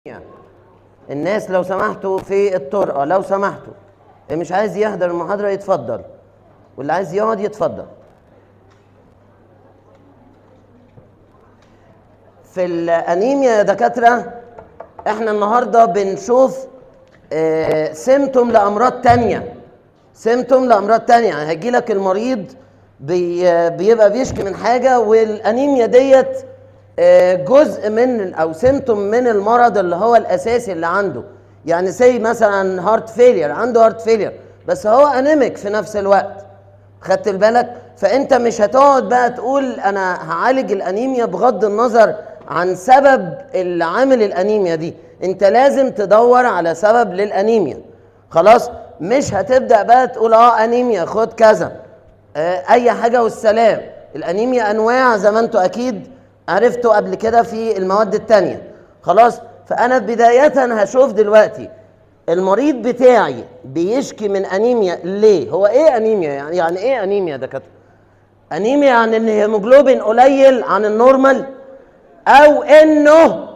الناس لو سمحتوا في الطرقه لو سمحتوا اللي مش عايز يحضر المحاضره يتفضل واللي عايز يقعد يتفضل في الانيميا يا دكاتره احنا النهارده بنشوف آه سيمتوم لامراض تانية سيمتوم لامراض تانية يعني هيجي لك المريض بي آه بيبقى بيشكي من حاجه والانيميا ديت آه جزء من او سيمتوم من المرض اللي هو الاساسي اللي عنده يعني سي مثلا هارت فيلير عنده هارت فيلير بس هو انيميك في نفس الوقت خدت بالك فانت مش هتقعد بقى تقول انا هعالج الانيميا بغض النظر عن سبب اللي عامل الانيميا دي انت لازم تدور على سبب للانيميا خلاص مش هتبدا بقى تقول اه انيميا خد كذا آه اي حاجه والسلام الانيميا انواع زي ما انتوا اكيد عرفتوا قبل كده في المواد التانية خلاص فانا بدايه هشوف دلوقتي المريض بتاعي بيشكي من انيميا ليه هو ايه انيميا يعني يعني ايه انيميا ده دكاتره انيميا يعني ان الهيموجلوبين قليل عن النورمال او انه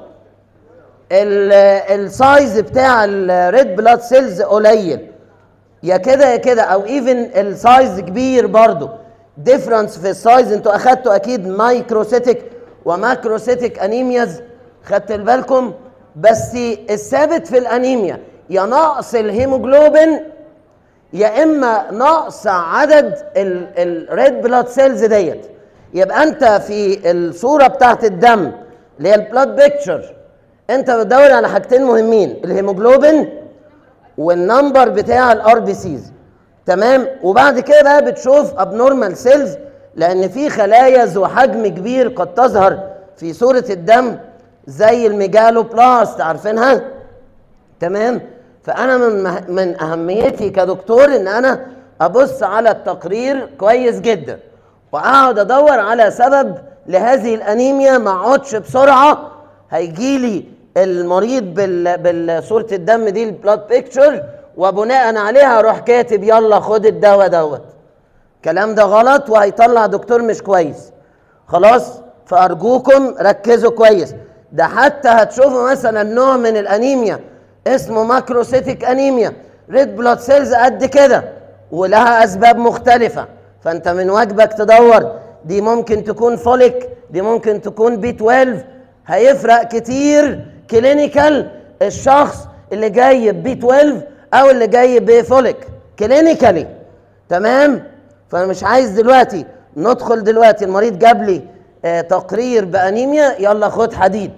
السايز بتاع الريد بلاد سيلز قليل يا كده يا كده او ايفن السايز كبير برضو ديفرنس في السايز انتوا اخدتوا اكيد مايكروسيتك وماكروسيتك انيمياز خدت بالكم بس الثابت في الانيميا يا نقص الهيموجلوبين يا اما نقص عدد الريد بلاد سيلز ديت يبقى انت في الصوره بتاعت الدم اللي هي البلاد بيكتشر انت بتدور على حاجتين مهمين الهيموجلوبين والنمبر بتاع الار بي سيز تمام وبعد كده بقى بتشوف ابنورمال سيلز لان في خلايا ذو حجم كبير قد تظهر في صوره الدم زي الميجالو بلاست عارفينها تمام فانا من من اهميتي كدكتور ان انا ابص على التقرير كويس جدا واقعد ادور على سبب لهذه الانيميا ما اقعدش بسرعه هيجي لي المريض بال بصوره الدم دي البلاد بيكتشر وبناء عليها اروح كاتب يلا خد الدواء دوت الكلام ده غلط وهيطلع دكتور مش كويس خلاص فارجوكم ركزوا كويس ده حتى هتشوفوا مثلا نوع من الانيميا اسمه ماكروسيتك انيميا ريد بلاد سيلز قد كده ولها اسباب مختلفه فانت من واجبك تدور دي ممكن تكون فوليك دي ممكن تكون بي 12 هيفرق كتير كلينيكال الشخص اللي جاي بي 12 او اللي جاي بفوليك كلينيكالي تمام فانا مش عايز دلوقتي ندخل دلوقتي المريض جاب لي آه تقرير بانيميا يلا خد حديد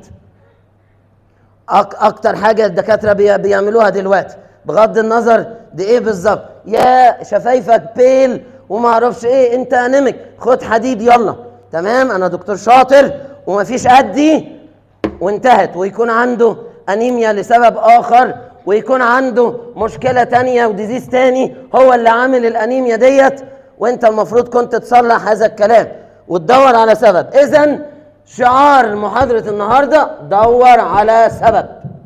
أك اكتر حاجه الدكاتره بي بيعملوها دلوقتي بغض النظر دي ايه بالظبط يا شفايفك بيل وما اعرفش ايه انت انيمك خد حديد يلا تمام انا دكتور شاطر ومفيش قدي وانتهت ويكون عنده انيميا لسبب اخر ويكون عنده مشكلة تانية وديزيز تاني هو اللي عامل الانيميا ديت وانت المفروض كنت تصلح هذا الكلام وتدور على سبب اذا شعار محاضرة النهاردة دور على سبب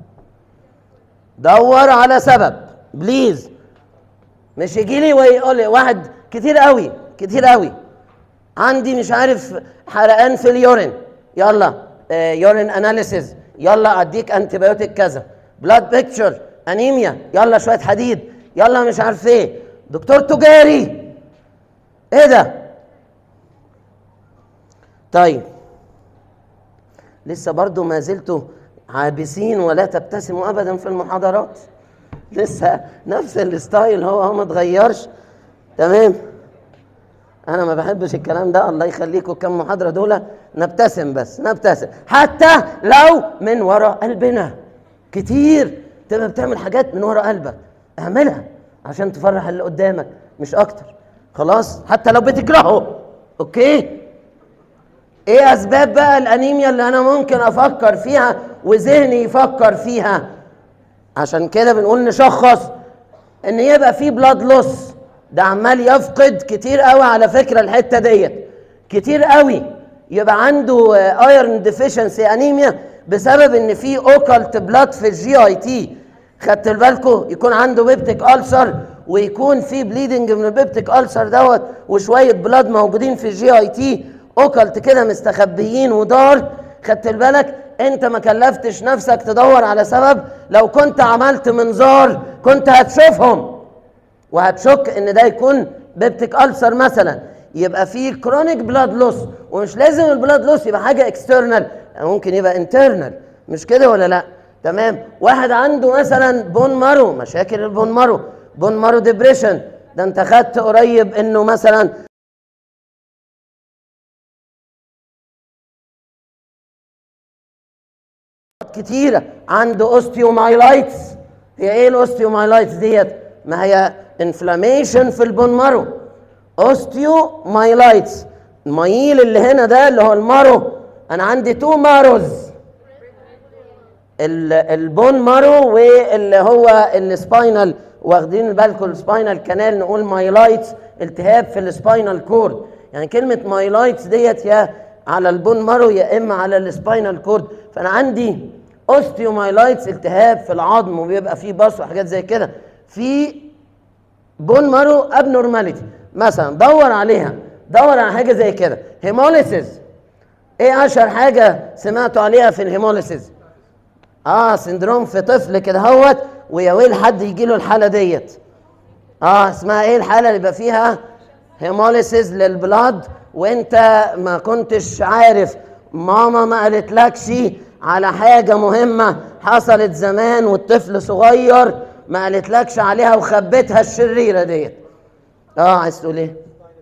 دور على سبب بليز مش يجي لي ويقول لي واحد كتير قوي كتير قوي عندي مش عارف حرقان في اليورين يلا آه يورين اناليسيز يلا اديك انتبيوتيك كذا بلاد بيكتشر انيميا يلا شويه حديد يلا مش عارف ايه دكتور تجاري ايه ده طيب لسه برضو ما زلتوا عابسين ولا تبتسموا ابدا في المحاضرات لسه نفس الستايل هو هو ما اتغيرش تمام انا ما بحبش الكلام ده الله يخليكم كم محاضره دول نبتسم بس نبتسم حتى لو من وراء قلبنا كتير تبقى بتعمل حاجات من وراء قلبك اعملها عشان تفرح اللي قدامك مش اكتر خلاص حتى لو بتكرهه اوكي ايه اسباب بقى الانيميا اللي انا ممكن افكر فيها وذهني يفكر فيها عشان كده بنقول نشخص ان يبقى في بلاد لوس ده عمال يفقد كتير قوي على فكره الحته ديت كتير قوي يبقى عنده ايرون ديفيشنسي انيميا بسبب ان في اوكلت بلاد في الجي اي تي خدت بالكم يكون عنده بيبتيك ألسر ويكون في بليدنج من البيبتيك ألسر دوت وشويه بلاد موجودين في الجي اي تي اوكلت كده مستخبيين ودار خدت بالك انت ما كلفتش نفسك تدور على سبب لو كنت عملت منظار كنت هتشوفهم وهتشك ان ده يكون بيبتيك ألسر مثلا يبقى في كرونيك بلاد لوس ومش لازم البلاد لوس يبقى حاجه اكسترنال ممكن يبقى انترنال مش كده ولا لا تمام واحد عنده مثلا بون مارو مشاكل البون مارو بون مارو ديبريشن ده انت خدت قريب انه مثلا كتيرة عنده اوستيومايلايتس هي ايه الاوستيومايلايتس ديت ما هي انفلاميشن في البون مارو اوستيومايلايتس الميل اللي هنا ده اللي هو المارو انا عندي تو ماروز ال- البون مارو واللي هو السباينال واخدين بالكم السباينال كانال نقول مايلايتس التهاب في السباينال كورد يعني كلمه مايلايتس ديت يا على البون مارو يا اما على السباينال كورد فانا عندي اوستيومايلايتس التهاب في العظم وبيبقى فيه بص وحاجات زي كده في بون مارو ابنورماليتي مثلا دور عليها دور على حاجه زي كده هيموليسيس ايه اشهر حاجه سمعتوا عليها في الهيموليسيس اه سندروم في طفل كده هوت ويا ويل حد يجي له الحاله ديت اه اسمها ايه الحاله اللي يبقى فيها هيموليسيس للبلاد وانت ما كنتش عارف ماما ما قالتلكش على حاجه مهمه حصلت زمان والطفل صغير ما قالتلكش عليها وخبيتها الشريره ديت اه عايز تقول ايه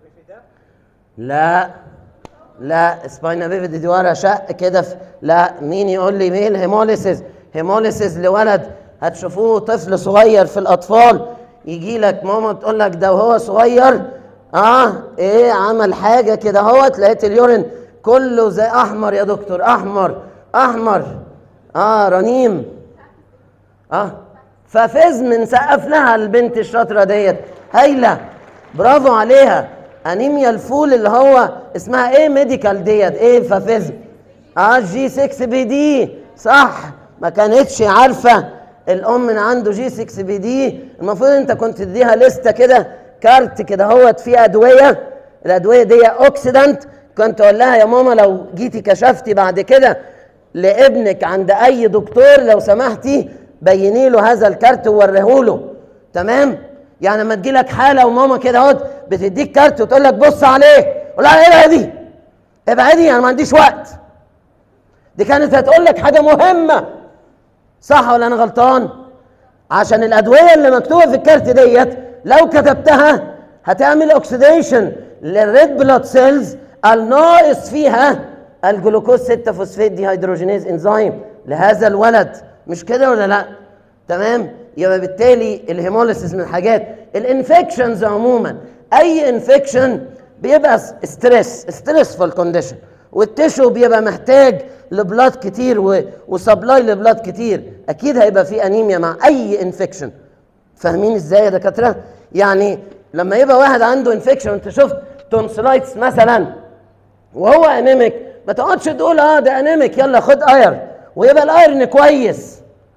لا لا سباينا بيفيد دي ورا شق كده في لا مين يقول لي مين هيموليسيس هيموليسيس لولد هتشوفوه طفل صغير في الاطفال يجي لك ماما تقول لك ده وهو صغير اه ايه عمل حاجه كده اهوت لقيت اليورين كله زي احمر يا دكتور احمر احمر اه رنيم اه ففزم نسقف لها البنت الشاطره ديت هايله برافو عليها انيميا الفول اللي هو اسمها ايه ميديكال ديت ايه ففزم اه جي 6 بي دي صح ما كانتش عارفه الام من عنده جي 6 بي دي المفروض انت كنت تديها لسته كده كارت كده هوت فيه ادويه الادويه دي اوكسيدنت كنت اقول لها يا ماما لو جيتي كشفتي بعد كده لابنك عند اي دكتور لو سمحتي بيني له هذا الكارت ووريه له تمام يعني لما تجي لك حاله وماما كده اهوت بتديك كارت وتقول لك بص عليه قول لها ابعدي ابعدي انا ما عنديش وقت دي كانت هتقول لك حاجه مهمه صح ولا انا غلطان عشان الادويه اللي مكتوبه في الكارت ديت لو كتبتها هتعمل اوكسيديشن للريد بلاد سيلز الناقص فيها الجلوكوز 6 فوسفات دي هيدروجينيز انزيم لهذا الولد مش كده ولا لا تمام يبقى بالتالي الهيموليسيس من الحاجات الانفكشنز عموما اي انفكشن بيبقى ستريس ستريسفul كونديشن والتشو بيبقى محتاج لبلاد كتير وسبلاي لبلاد كتير اكيد هيبقى في انيميا مع اي انفكشن فاهمين ازاي يا دكاتره يعني لما يبقى واحد عنده انفكشن انت شفت تونسلايتس مثلا وهو انيميك ما تقعدش تقول اه ده انيميك يلا خد اير ويبقى الايرن كويس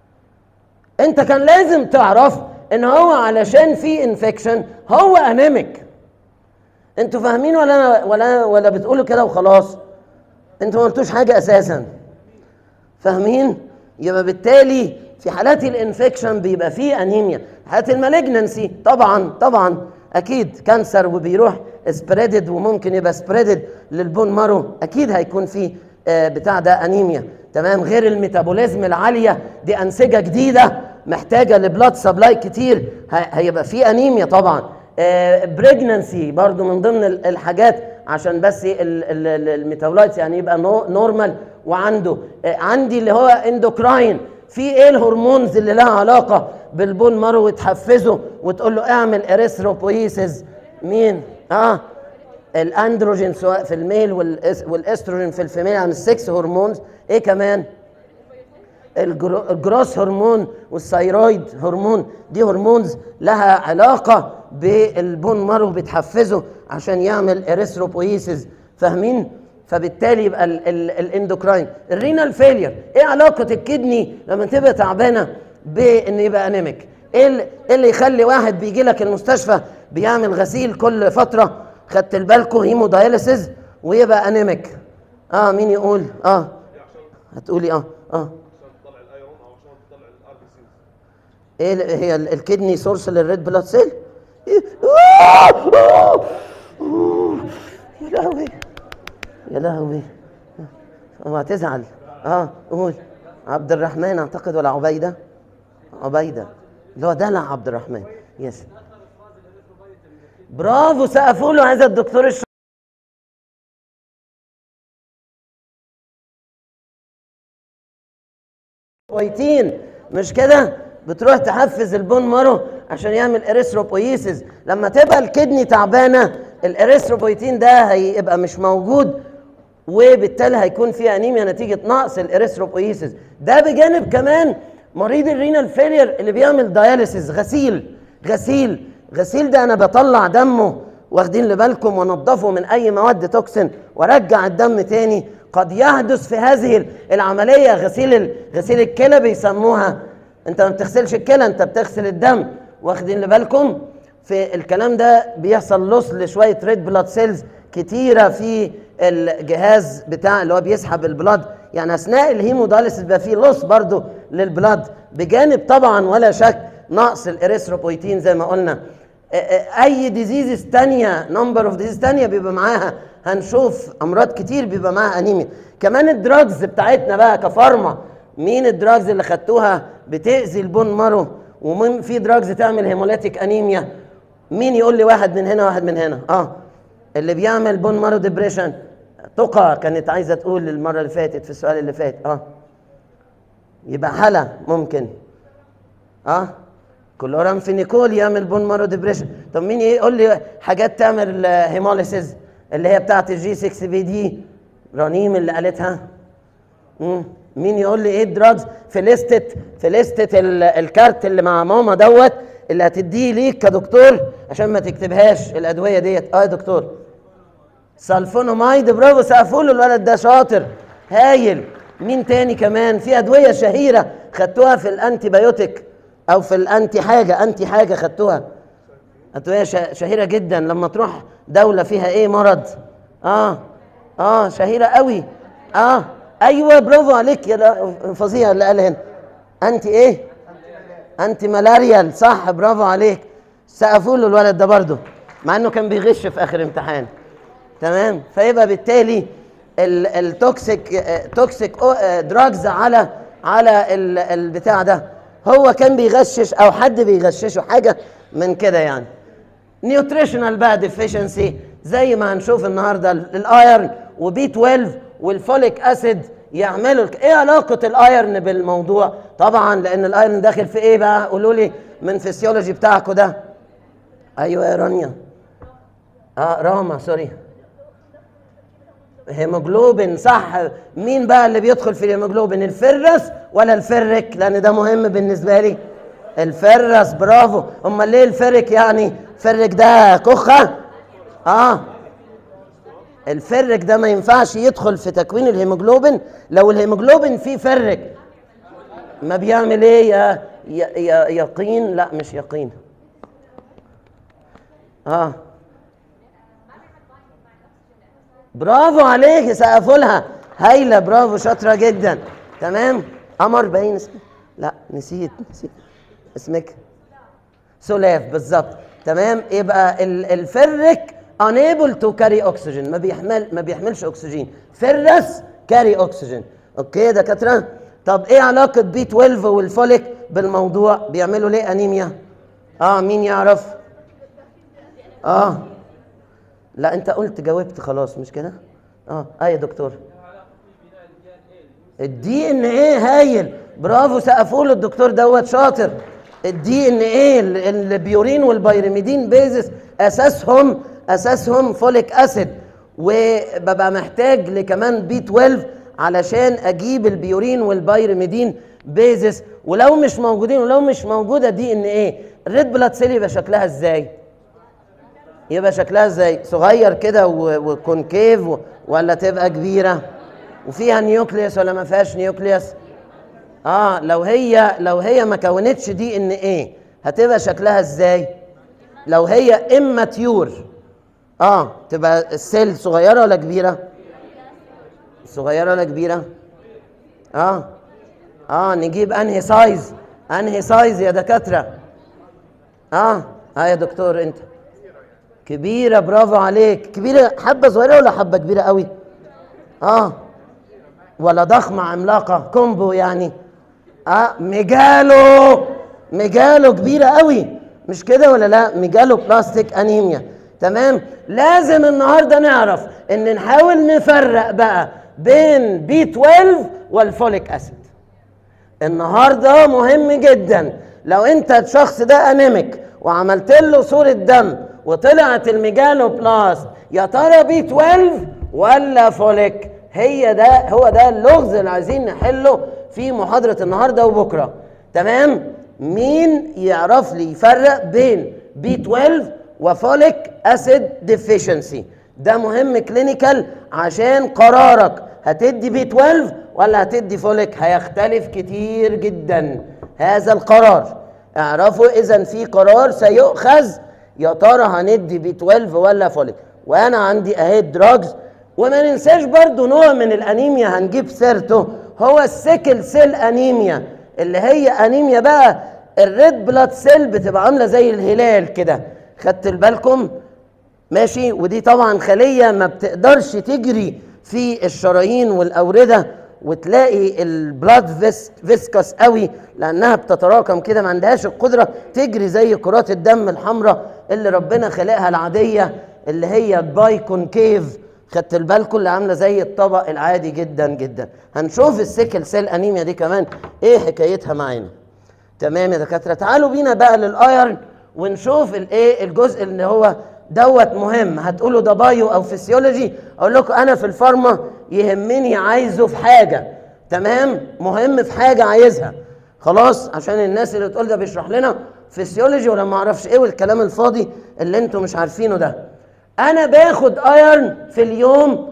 انت كان لازم تعرف ان هو علشان في انفكشن هو انيميك انتوا فاهمين ولا أنا ولا ولا بتقولوا كده وخلاص انتوا ما قلتوش حاجه اساسا فاهمين يبقى بالتالي في حالات الانفكشن بيبقى فيه انيميا حالات المالجنسي طبعا طبعا اكيد كانسر وبيروح سبريدد وممكن يبقى سبريدد للبون مارو اكيد هيكون فيه آه بتاع ده انيميا تمام غير الميتابوليزم العاليه دي انسجه جديده محتاجه لبلاد سبلاي كتير هيبقى فيه انيميا طبعا بريجننسي برضو من ضمن الحاجات عشان بس الميتابولايتس يعني يبقى نورمال وعنده عندي اللي هو اندوكراين في ايه الهرمونز اللي لها علاقه بالبون مارو وتحفزه وتقول له اعمل اريثروبويسيس مين اه الاندروجين سواء في الميل والاستروجين في الفيميل يعني السكس هرمونز ايه كمان الجروس هرمون والثيرويد هرمون دي هرمونز لها علاقه بالبون مارو بتحفزه عشان يعمل اريثروبويسيس فاهمين فبالتالي يبقى الاندوكراين الرينال فيلير ايه علاقه الكدني لما تبقى تعبانه بان يبقى انيميك ايه اللي يخلي واحد بيجي لك المستشفى بيعمل غسيل كل فتره خدت بالكم هيمودايليسيس ويبقى انيميك اه مين يقول اه هتقولي اه اه عشان تطلع الايرون او عشان تطلع الار بي سيز ايه ال- هي ال- الكدني سورس للريد بلاد سيل إيه؟ آه! آه! آه! يا لهوي يا لهوي اوعى تزعل اه قول عبد الرحمن اعتقد ولا عبيده عبيده اللي هو دلع عبد الرحمن يس برافو سقفوا له هذا الدكتور الش... كويتين مش كده بتروح تحفز البون مارو عشان يعمل اريثروبويسيس لما تبقى الكدني تعبانه الاريثروبويتين ده هيبقى مش موجود وبالتالي هيكون فيها انيميا نتيجه نقص الاريثروبويسيس ده بجانب كمان مريض الرينال فيلير اللي بيعمل دياليسيس غسيل غسيل غسيل ده انا بطلع دمه واخدين لبالكم وانضفه من اي مواد توكسين وارجع الدم تاني قد يحدث في هذه العمليه غسيل ال- غسيل الكلى بيسموها انت ما بتغسلش الكلى انت بتغسل الدم واخدين لبالكم في الكلام ده بيحصل لص لشويه ريد بلاد سيلز كتيره في الجهاز بتاع اللي هو بيسحب البلاد يعني اثناء الهيموداليسيس بيبقى فيه لص برضو للبلاد بجانب طبعا ولا شك نقص الاريثروبويتين زي ما قلنا اي ديزيزز تانية نمبر اوف ديزيز تانية بيبقى معاها هنشوف امراض كتير بيبقى معاها انيميا كمان الدراجز بتاعتنا بقى كفارما مين الدراجز اللي خدتوها بتاذي البون مارو ومين في دراجز تعمل هيموليتيك انيميا مين يقول لي واحد من هنا واحد من هنا اه اللي بيعمل بون مارو ديبريشن تقى كانت عايزه تقول المره اللي فاتت في السؤال اللي فات اه يبقى حلا ممكن اه كلورام فينيكول يعمل بون مارو ديبريشن طب مين يقول لي حاجات تعمل هيموليسيز اللي هي بتاعت الجي 6 بي دي رنيم اللي قالتها مم. مين يقول لي ايه الدراجز في لستة في لستة ال- الكارت اللي مع ماما دوت اللي هتديه ليك كدكتور عشان ما تكتبهاش الادويه ديت اه يا دكتور سلفونومايد برافو سقفوا له الولد ده شاطر هايل مين تاني كمان في ادويه شهيره خدتوها في الانتي بايوتيك او في الانتي حاجه انتي حاجه خدتوها ادويه شه- شهيره جدا لما تروح دوله فيها ايه مرض اه اه شهيره قوي اه ايوه برافو عليك يا لا- فظيع اللي قال هنا انتي ايه انتي ملاريال صح برافو عليك سقفوا له الولد ده برضه مع انه كان بيغش في اخر امتحان تمام فيبقى بالتالي ال- التوكسيك آه، توكسيك أو- آه، دراجز على على ال- البتاع ده هو كان بيغشش او حد بيغششه حاجه من كده يعني نيوتريشنال بقى ديفيشنسي زي ما هنشوف النهارده ال- الايرن وبي 12 والفوليك اسيد يعملوا الك- ايه علاقه الايرن بالموضوع طبعا لان الايرن داخل في ايه بقى قولوا لي من فيسيولوجي بتاعكم ده ايوه يا رانيا اه راما سوري هيموجلوبين صح مين بقى اللي بيدخل في الهيموجلوبين الفرس ولا الفرك لان ده مهم بالنسبه لي الفرس برافو امال ليه الفرك يعني الفرك ده كخه اه الفرك ده ما ينفعش يدخل في تكوين الهيموجلوبين لو الهيموجلوبين فيه فرك ما بيعمل ايه يا يا- يا يقين لا مش يقين اه برافو عليك سقفوا لها هايله برافو شاطره جدا تمام قمر باين اسمك لا نسيت نسيت اسمك سلاف بالظبط تمام يبقى ال- الفرك unable to carry oxygen ما بيحمل ما بيحملش اكسجين فرس carry oxygen اوكي يا دكاتره طب ايه علاقه بي 12 والفوليك بالموضوع بيعملوا ليه انيميا اه مين يعرف اه لا انت قلت جاوبت خلاص مش كده اه اه يا دكتور الدي ان ايه هايل برافو سقفوا له الدكتور دوت شاطر الدي ان ايه ال- البيورين والبيرميدين بيزس اساسهم اساسهم فوليك اسيد وببقى محتاج لكمان بي 12 علشان اجيب البيورين والبيرميدين بيزس ولو مش موجودين ولو مش موجوده دي ان ايه الريد بلاد سيل يبقى شكلها ازاي يبقى شكلها ازاي صغير كده و- وكونكيف و- ولا تبقى كبيره وفيها نيوكليوس ولا ما فيهاش نيوكليوس اه لو هي لو هي ما كونتش دي ان ايه هتبقى شكلها ازاي لو هي اماتيور اه تبقى السيل صغيره ولا كبيره صغيره ولا كبيره اه اه نجيب انهي سايز انهي سايز يا دكاتره اه اه يا دكتور انت كبيره برافو عليك كبيره حبه صغيره ولا حبه كبيره قوي اه ولا ضخمه عملاقه كومبو يعني اه ميجالو ميجالو كبيره قوي مش كده ولا لا ميجالو بلاستيك انيميا تمام لازم النهارده نعرف ان نحاول نفرق بقى بين بي 12 والفوليك اسيد النهارده مهم جدا لو انت الشخص ده انيميك وعملت له صوره دم وطلعت الميجالو بلاست يا ترى بي 12 ولا فوليك هي ده هو ده اللغز اللي عايزين نحله في محاضره النهارده وبكره تمام مين يعرف لي يفرق بين بي 12 وفوليك اسيد ديفيشنسي ده مهم كلينيكال عشان قرارك هتدي بي 12 ولا هتدي فوليك هيختلف كتير جدا هذا القرار اعرفوا اذا في قرار سيؤخذ يا ترى هندي بي 12 ولا فوليك وانا عندي اهي دراجز وما ننساش برضو نوع من الانيميا هنجيب سيرته هو السيكل سيل انيميا اللي هي انيميا بقى الريد بلاد سيل بتبقى عامله زي الهلال كده خدت بالكم ماشي ودي طبعا خليه ما بتقدرش تجري في الشرايين والاورده وتلاقي البلاد فيس فيسكس قوي لانها بتتراكم كده ما عندهاش القدره تجري زي كرات الدم الحمراء اللي ربنا خلقها العاديه اللي هي باي كونكيف خدت بالكم اللي عامله زي الطبق العادي جدا جدا هنشوف السيكل سيل انيميا دي كمان ايه حكايتها معانا تمام يا دكاتره تعالوا بينا بقى للايرن ونشوف الايه الجزء اللي هو دوت مهم هتقولوا ده بايو او فيسيولوجي اقول لكم انا في الفارما يهمني عايزه في حاجه تمام مهم في حاجه عايزها خلاص عشان الناس اللي تقول ده بيشرح لنا فيسيولوجي ولا ما اعرفش ايه والكلام الفاضي اللي انتم مش عارفينه ده انا باخد ايرن في اليوم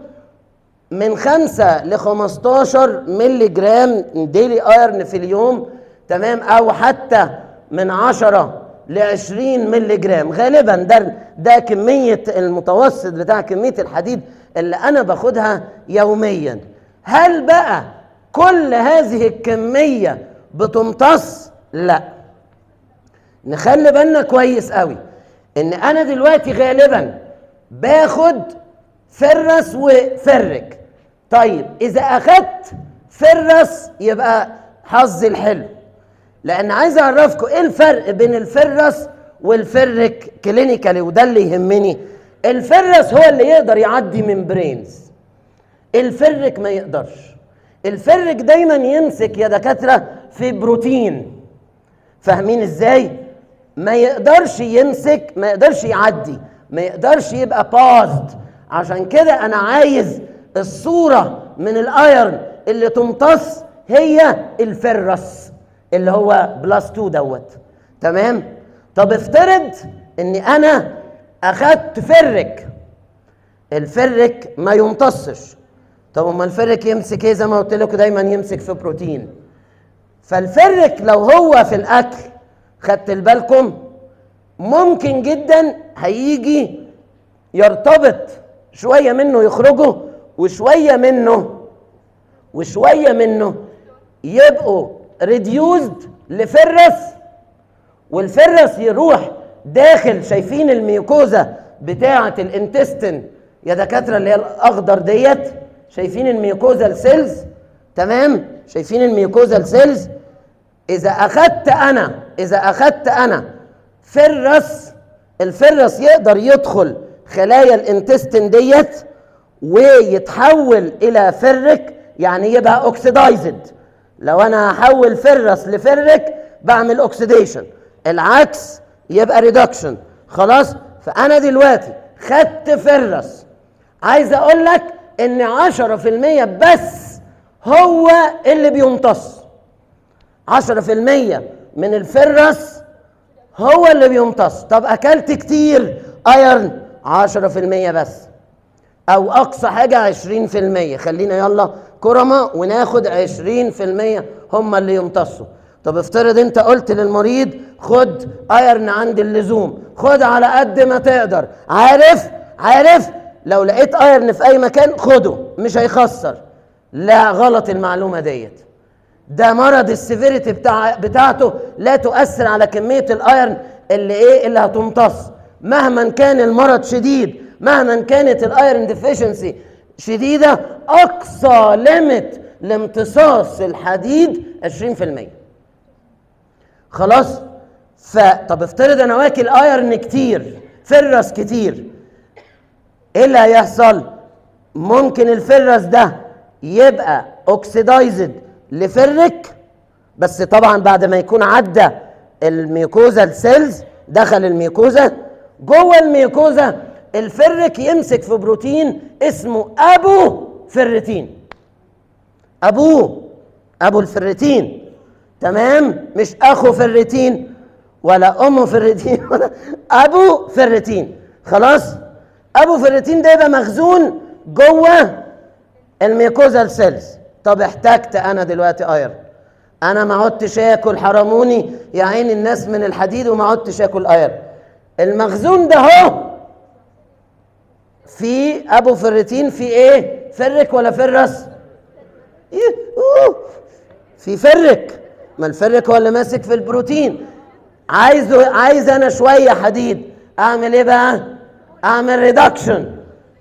من 5 ل 15 مللي جرام ديلي ايرن في اليوم تمام او حتى من 10 ل 20 مللي جرام غالبا ده ده كميه المتوسط بتاع كميه الحديد اللي انا باخدها يوميا هل بقى كل هذه الكميه بتمتص لا نخلي بالنا كويس قوي ان انا دلوقتي غالبا باخد فرس وفرك طيب اذا اخدت فرس يبقى حظي الحلو لان عايز اعرفكم ايه الفرق بين الفرس والفرك كلينيكالي وده اللي يهمني الفرس هو اللي يقدر يعدي من برينز الفرك ما يقدرش الفرك دايما يمسك يا دكاتره في بروتين فاهمين ازاي ما يقدرش يمسك ما يقدرش يعدي ما يقدرش يبقى باست عشان كده انا عايز الصوره من الايرن اللي تمتص هي الفرس اللي هو بلس 2 دوت تمام طب افترض اني انا اخدت فرك الفرك ما يمتصش طب اما الفرك يمسك ايه زي ما قلت لكم دايما يمسك في بروتين فالفرك لو هو في الاكل خدت بالكم ممكن جدا هيجي يرتبط شويه منه يخرجوا وشويه منه وشويه منه يبقوا ريديوزد لفرس والفرس يروح داخل شايفين الميوكوزا بتاعه الانتستين يا دكاتره اللي هي الاخضر ديت شايفين الميوكوزا السيلز تمام شايفين الميوكوزا السيلز اذا اخدت انا اذا اخدت انا فرس الفرس يقدر يدخل خلايا الانتستين ديت ويتحول الى فرك يعني يبقى اوكسيدايزد لو انا هحول فرس لفرك بعمل اوكسيديشن العكس يبقى ريدكشن خلاص فانا دلوقتي خدت فرس عايز اقول لك ان 10% بس هو اللي بيمتص 10% من الفرس هو اللي بيمتص طب اكلت كتير ايرن 10% بس او اقصى حاجه 20% خلينا يلا كرمه وناخد 20% هم اللي يمتصوا طب افترض انت قلت للمريض خد ايرن عند اللزوم خد على قد ما تقدر عارف عارف لو لقيت ايرن في اي مكان خده مش هيخسر لا غلط المعلومه ديت ده مرض السيفيريتي بتاع بتاعته لا تؤثر على كميه الايرن اللي ايه اللي هتمتص مهما كان المرض شديد مهما كانت الايرن ديفيشنسي شديده اقصى ليميت لامتصاص الحديد 20% خلاص فطب افترض انا واكل ايرن كتير فرس كتير ايه اللي هيحصل ممكن الفرس ده يبقى اوكسيدايزد لفرك بس طبعا بعد ما يكون عدى الميوكوزا السيلز دخل الميوكوزا جوه الميوكوزا الفرك يمسك في بروتين اسمه ابو فرتين ابوه ابو الفرتين تمام مش اخو فرتين ولا امه فرتين ولا ابو فرتين خلاص ابو فرتين ده يبقى مخزون جوه الميكوزال سيلز طب احتجت انا دلوقتي ايرن انا ما عدتش اكل حرموني يا عين الناس من الحديد وما عدتش اكل ايرن المخزون ده اهو في ابو فرتين في ايه فرك ولا فرس إيه؟ أوه. في فرك ما الفرك هو اللي ماسك في البروتين عايز عايز انا شويه حديد اعمل ايه بقى اعمل ريدكشن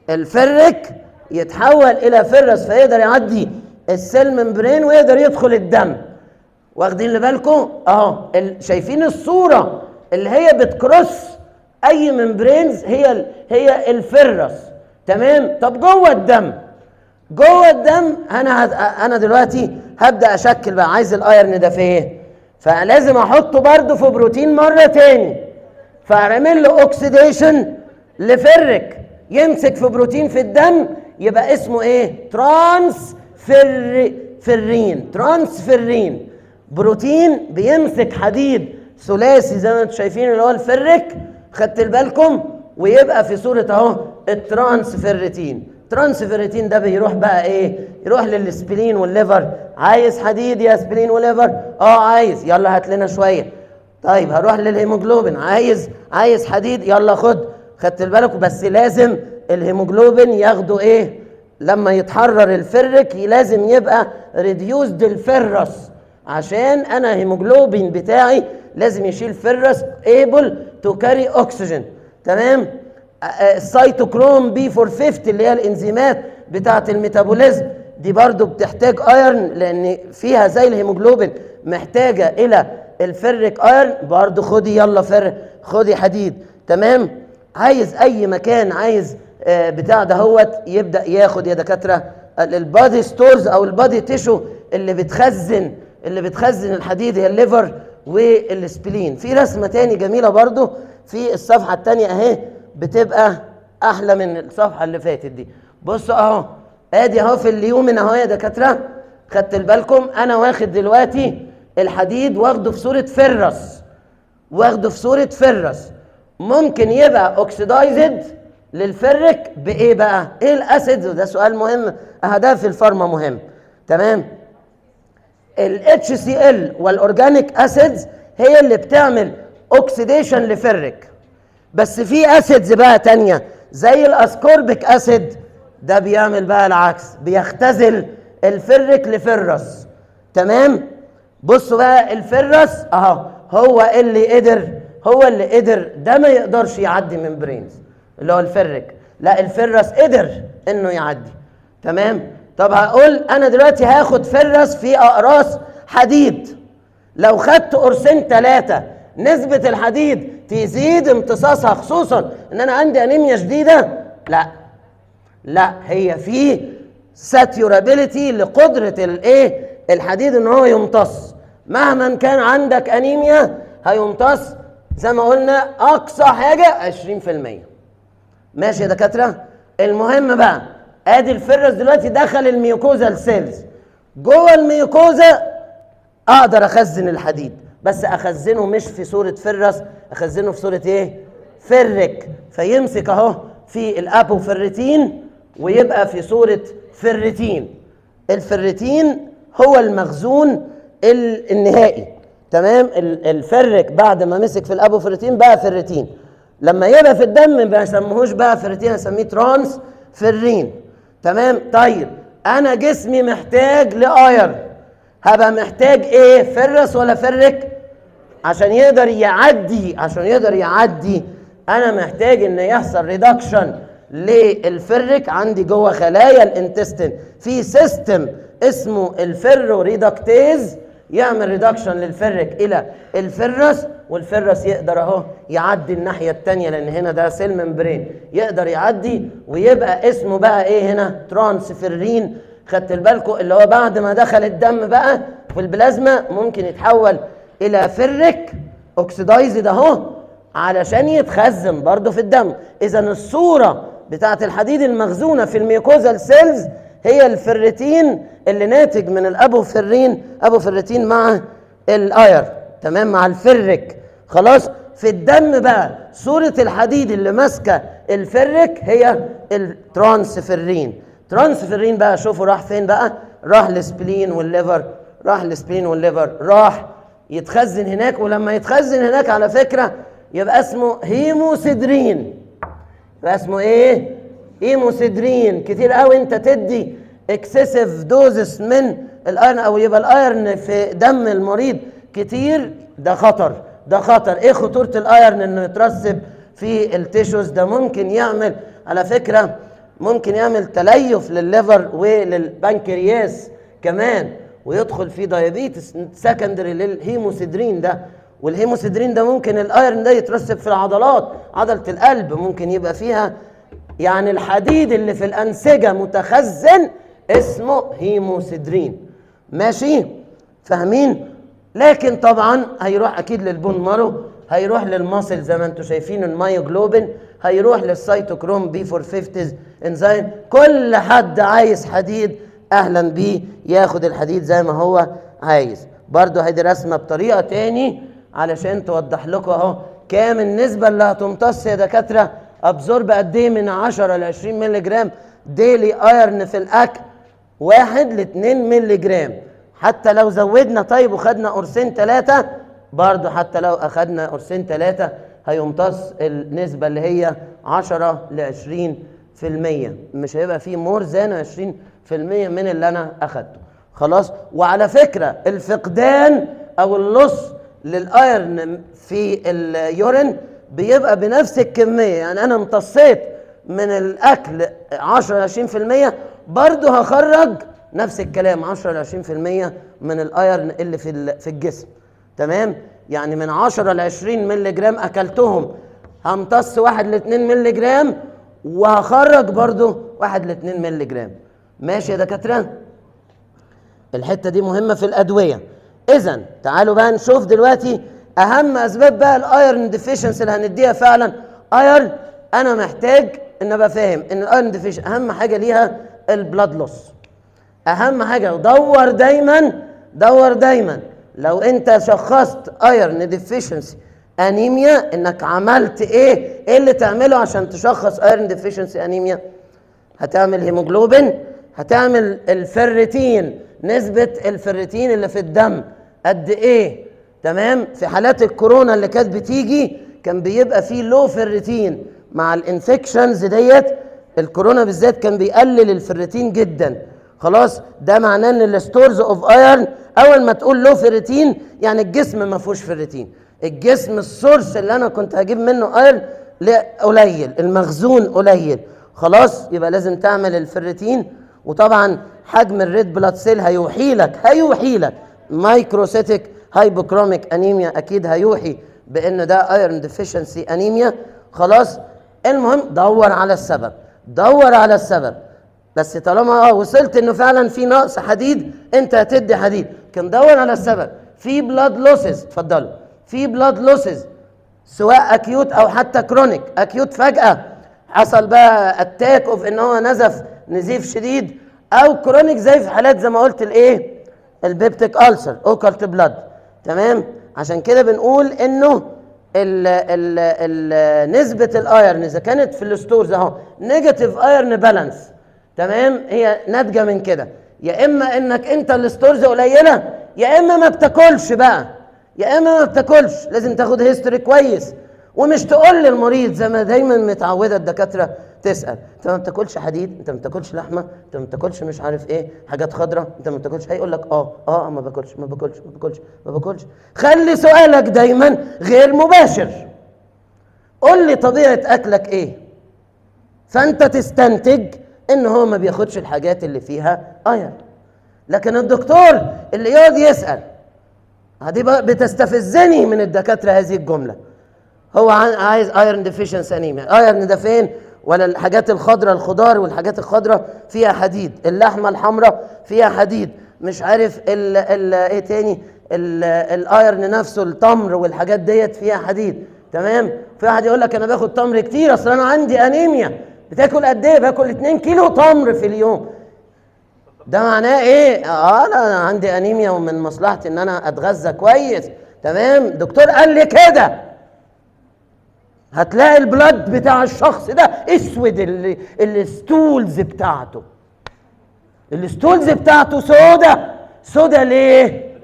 الفرك يتحول الى فرس فيقدر يعدي السيل ممبرين ويقدر يدخل الدم واخدين اللي بالكم اهو ال- شايفين الصوره اللي هي بتكروس اي ممبرينز هي ال- هي الفرس تمام طب جوه الدم جوه الدم انا هد... انا دلوقتي هبدا اشكل بقى عايز الايرن ده في ايه فلازم احطه برضه في بروتين مره تاني فاعمل له اوكسيديشن لفرك يمسك في بروتين في الدم يبقى اسمه ايه ترانس فر فرين ترانس فرين بروتين بيمسك حديد ثلاثي زي ما انتم شايفين اللي هو الفرك خدت بالكم ويبقى في صوره اهو الترانس فريتين ترانس فريتين ده بيروح بقى ايه يروح للسبلين والليفر عايز حديد يا سبلين وليفر اه عايز يلا هات لنا شويه طيب هروح للهيموجلوبين عايز عايز حديد يلا خد خدت بالك بس لازم الهيموجلوبين ياخده ايه لما يتحرر الفرك لازم يبقى ريديوسد الفرس عشان انا هيموجلوبين بتاعي لازم يشيل فرس ايبل تو كاري اوكسجين تمام آه، آه، السيتوكروم بي 450 اللي هي الانزيمات بتاعه الميتابوليزم دي برضو بتحتاج ايرن لان فيها زي الهيموجلوبين محتاجه الى الفرك ايرن برضو خدي يلا فر خدي حديد تمام عايز اي مكان عايز آه، بتاع دهوت يبدا ياخد يا دكاتره البادي ستورز او البادي تيشو اللي بتخزن اللي بتخزن الحديد هي الليفر والسبلين في رسمه تاني جميله برضو في الصفحه التانيه اهي بتبقى احلى من الصفحه اللي فاتت دي بصوا اهو ادي اهو في اليومن اهو يا دكاتره خدت بالكم انا واخد دلوقتي الحديد واخده في صوره فرس واخده في صوره فرس ممكن يبقى اوكسيدايزد للفرك بايه بقى ايه الاسيد وده سؤال مهم اهداف في الفارما مهم تمام ال HCl والاورجانيك اسيدز هي اللي بتعمل اوكسيديشن لفرك بس في اسيدز بقى تانية زي الاسكوربيك اسيد ده بيعمل بقى العكس بيختزل الفرك لفرس تمام بصوا بقى الفرس اهو هو اللي قدر هو اللي قدر ده ما يقدرش يعدي من برينز اللي هو الفرك لا الفرس قدر انه يعدي تمام طب هقول انا دلوقتي هاخد فرس في اقراص حديد لو خدت قرصين ثلاثة نسبة الحديد تزيد امتصاصها خصوصا ان انا عندي انيميا شديدة لا لا هي في ساتيورابيلتي لقدرة الايه الحديد ان هو يمتص مهما كان عندك انيميا هيمتص زي ما قلنا اقصى حاجة 20% ماشي يا دكاترة المهم بقى ادي الفرس دلوقتي دخل الميوكوزا السيلز جوه الميوكوزا اقدر اخزن الحديد بس اخزنه مش في صورة فرس اخزنه في صورة ايه فرك فيمسك اهو في الابوفرتين ويبقى في صورة فرتين الفرتين هو المخزون ال- النهائي تمام ال- الفرك بعد ما مسك في الابوفرتين بقى فرتين لما يبقى في الدم ما يسموهوش بقى فرتين اسميه ترانس فرين تمام طيب انا جسمي محتاج لاير هبقى محتاج ايه فرس ولا فرك عشان يقدر يعدي عشان يقدر يعدي انا محتاج ان يحصل ريدكشن للفرك عندي جوه خلايا الانتستين في سيستم اسمه الفيرو ريدكتيز يعمل ريدكشن للفرك الى الفرس والفرس يقدر اهو يعدي الناحيه الثانيه لان هنا ده سيل ممبرين يقدر يعدي ويبقى اسمه بقى ايه هنا ترانسفيرين خدت بالكم اللي هو بعد ما دخل الدم بقى في البلازما ممكن يتحول الى فرك اوكسيدايزد اهو علشان يتخزن برضه في الدم اذا الصوره بتاعه الحديد المخزونه في الميوكوزال سيلز هي الفرتين اللي ناتج من الابوفرين ابوفرتين مع الاير تمام مع الفرك خلاص في الدم بقى صورة الحديد اللي ماسكة الفرك هي الترانسفيرين ترانسفيرين بقى شوفوا راح فين بقى راح للسبلين والليفر راح للسبلين والليفر راح يتخزن هناك ولما يتخزن هناك على فكرة يبقى اسمه هيموسيدرين يبقى اسمه ايه هيموسيدرين كتير قوي انت تدي اكسسيف دوزس من الايرن او يبقى الايرن في دم المريض كتير ده خطر ده خطر ايه خطوره الايرن انه يترسب في التيشوز ده ممكن يعمل على فكره ممكن يعمل تليف للليفر وللبنكرياس كمان ويدخل في دايابيتس سكندري للهيموسيدرين ده والهيموسيدرين ده ممكن الايرن ده يترسب في العضلات عضله القلب ممكن يبقى فيها يعني الحديد اللي في الانسجه متخزن اسمه هيموسيدرين ماشي فاهمين لكن طبعا هيروح اكيد للبون مارو هيروح للماسل زي ما انتم شايفين المايوجلوبين هيروح للسيتوكروم بي 450 انزيم كل حد عايز حديد اهلا بيه ياخد الحديد زي ما هو عايز برضو هيدي رسمه بطريقه تاني علشان توضح لكم اهو كام النسبه اللي هتمتص يا دكاتره ابزورب قد ايه من 10 ل 20 مللي جرام ديلي ايرن في الاكل واحد ل 2 مللي جرام حتى لو زودنا طيب وخدنا قرصين ثلاثة برضه حتى لو أخدنا قرصين ثلاثة هيمتص النسبة اللي هي 10 ل 20 في المية مش هيبقى فيه مور ذان 20 في المية من اللي أنا أخدته خلاص وعلى فكرة الفقدان أو اللص للأيرن في اليورين بيبقى بنفس الكمية يعني أنا امتصيت من الأكل 10 ل 20% برضه هخرج نفس الكلام 10 ل 20% من الايرن اللي في في الجسم تمام يعني من 10 ل 20 مللي جرام اكلتهم همتص 1 ل 2 مللي جرام وهخرج برضو 1 ل 2 مللي جرام ماشي يا دكاتره الحته دي مهمه في الادويه اذا تعالوا بقى نشوف دلوقتي اهم اسباب بقى الايرن ديفيشنسي اللي هنديها فعلا ايرن انا محتاج ان ابقى فاهم ان الايرن ديفيشن اهم حاجه ليها البلاد لوس اهم حاجه دور دايما دور دايما لو انت شخصت ايرن ديفيشنسي انيميا انك عملت ايه ايه اللي تعمله عشان تشخص ايرن ديفيشنسي انيميا هتعمل هيموجلوبين هتعمل الفرتين نسبة الفرتين اللي في الدم قد ايه تمام في حالات الكورونا اللي كانت بتيجي كان بيبقى فيه لو فرتين مع الانفكشنز ديت الكورونا بالذات كان بيقلل الفرتين جدا خلاص ده معناه ان الستورز اوف ايرن اول ما تقول له فيرتين يعني الجسم ما فيهوش فيرتين الجسم السورس اللي انا كنت هجيب منه ايرن قليل المخزون قليل خلاص يبقى لازم تعمل الفيرتين وطبعا حجم الريد بلاد سيل هيوحي لك هيوحي لك مايكروسيتك هايبوكروميك انيميا اكيد هيوحي بان ده ايرن ديفيشنسي انيميا خلاص المهم دور على السبب دور على السبب بس طالما اه وصلت انه فعلا في نقص حديد انت هتدي حديد كان دور على السبب في بلاد لوسز اتفضلوا في بلاد لوسز سواء اكيوت او حتى كرونيك اكيوت فجاه حصل بقى اتاك اوف ان هو نزف نزيف شديد او كرونيك زي في حالات زي ما قلت الايه البيبتيك ألسر اوكرت بلاد تمام عشان كده بنقول انه ال ال ال نسبة الايرن اذا كانت في الستورز اهو نيجاتيف ايرن بالانس تمام هي ناتجه من كده يا اما انك انت الستورز قليله يا اما ما بتاكلش بقى يا اما ما بتاكلش لازم تاخد هيستوري كويس ومش تقول للمريض زي ما دايما متعوده الدكاتره تسال انت ما بتاكلش حديد انت ما بتاكلش لحمه انت ما بتاكلش مش عارف ايه حاجات خضراء انت ما بتاكلش هيقول لك اه اه ما باكلش ما باكلش ما باكلش ما باكلش خلي سؤالك دايما غير مباشر قول لي طبيعه اكلك ايه فانت تستنتج ان هو ما بياخدش الحاجات اللي فيها ايرن لكن الدكتور اللي يقعد يسال هدي بقى بتستفزني من الدكاتره هذه الجمله هو عا- عايز ايرن ديفيشنس انيميا ايرن ده فين ولا الحاجات الخضراء الخضار والحاجات الخضراء فيها حديد اللحمه الحمراء فيها حديد مش عارف ال ال ايه تاني ال- الايرن نفسه التمر والحاجات ديت فيها حديد تمام في واحد يقول لك انا باخد تمر كتير اصل انا عندي انيميا بتاكل قد ايه باكل 2 كيلو تمر في اليوم ده معناه ايه اه انا عندي انيميا ومن مصلحتي ان انا اتغذى كويس تمام دكتور قال لي كده هتلاقي البلد بتاع الشخص ده اسود ال- الستولز بتاعته الستولز بتاعته سودا سودا ليه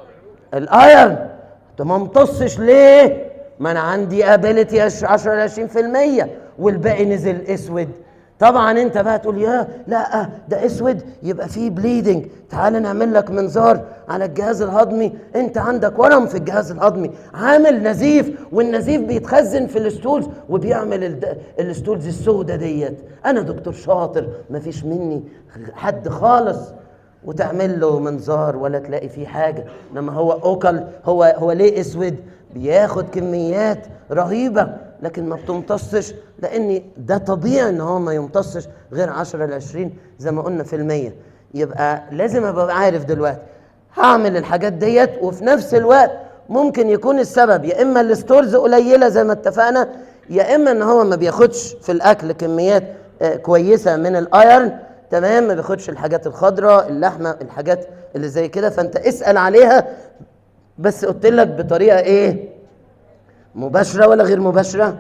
الايرن انت ما امتصش ليه ما انا عندي ابيلتي 10 ل 20% والباقي نزل اسود طبعا انت بقى تقول يا لا ده اسود يبقى فيه بليدنج تعال نعمل لك منظار على الجهاز الهضمي انت عندك ورم في الجهاز الهضمي عامل نزيف والنزيف بيتخزن في الستولز وبيعمل الد- الستولز السوداء ديت انا دكتور شاطر مفيش مني حد خالص وتعمل له منظار ولا تلاقي فيه حاجه انما هو اوكل هو هو ليه اسود بياخد كميات رهيبه لكن ما بتمتصش لان ده طبيعي ان هو ما يمتصش غير 10 ل 20 زي ما قلنا في المية يبقى لازم ابقى عارف دلوقتي هعمل الحاجات ديت وفي نفس الوقت ممكن يكون السبب يا اما الستورز قليله زي ما اتفقنا يا اما ان هو ما بياخدش في الاكل كميات آه، كويسه من الايرن تمام ما بياخدش الحاجات الخضراء اللحمه الحاجات اللي زي كده فانت اسال عليها بس قلت لك بطريقه ايه مباشره ولا غير مباشره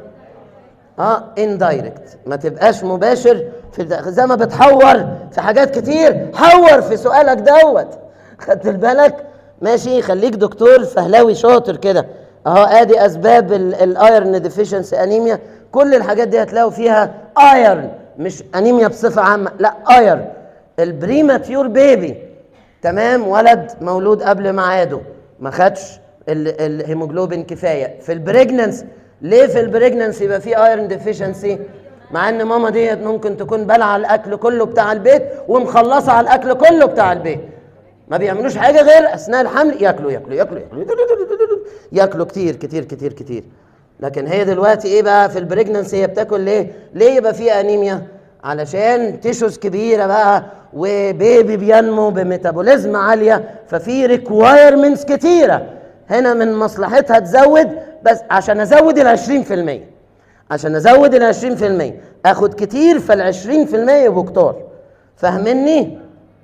اه اندايركت ما تبقاش مباشر في الد- زي ما بتحور في حاجات كتير حور في سؤالك دوت خدت بالك ماشي خليك دكتور فهلاوي شاطر كده اهو ادي اسباب الايرن ديفيشنسي انيميا كل الحاجات دي هتلاقوا فيها ايرن مش انيميا بصفه عامه لا ايرن البريماتيور بيبي تمام ولد مولود قبل ميعاده ما خدش ال- الهيموجلوبين كفايه في البريجننس ليه في البريجننس يبقى في ايرون ديفيشنسي مع ان ماما ديت ممكن تكون بلع الاكل كله بتاع البيت ومخلصه على الاكل كله بتاع البيت ما بيعملوش حاجه غير اثناء الحمل ياكلوا ياكلوا ياكلوا ياكلوا ياكلوا كتير كتير كتير كتير لكن هي دلوقتي ايه بقى في البريجننسي هي بتاكل ليه؟ ليه يبقى فيها انيميا؟ علشان تيشوز كبيره بقى وبيبي بينمو بميتابوليزم عاليه ففي ريكوايرمنتس كتيره هنا من مصلحتها تزود بس عشان ازود ال 20% عشان ازود ال 20% اخد كتير فال 20% يبقوا كتار فاهمني؟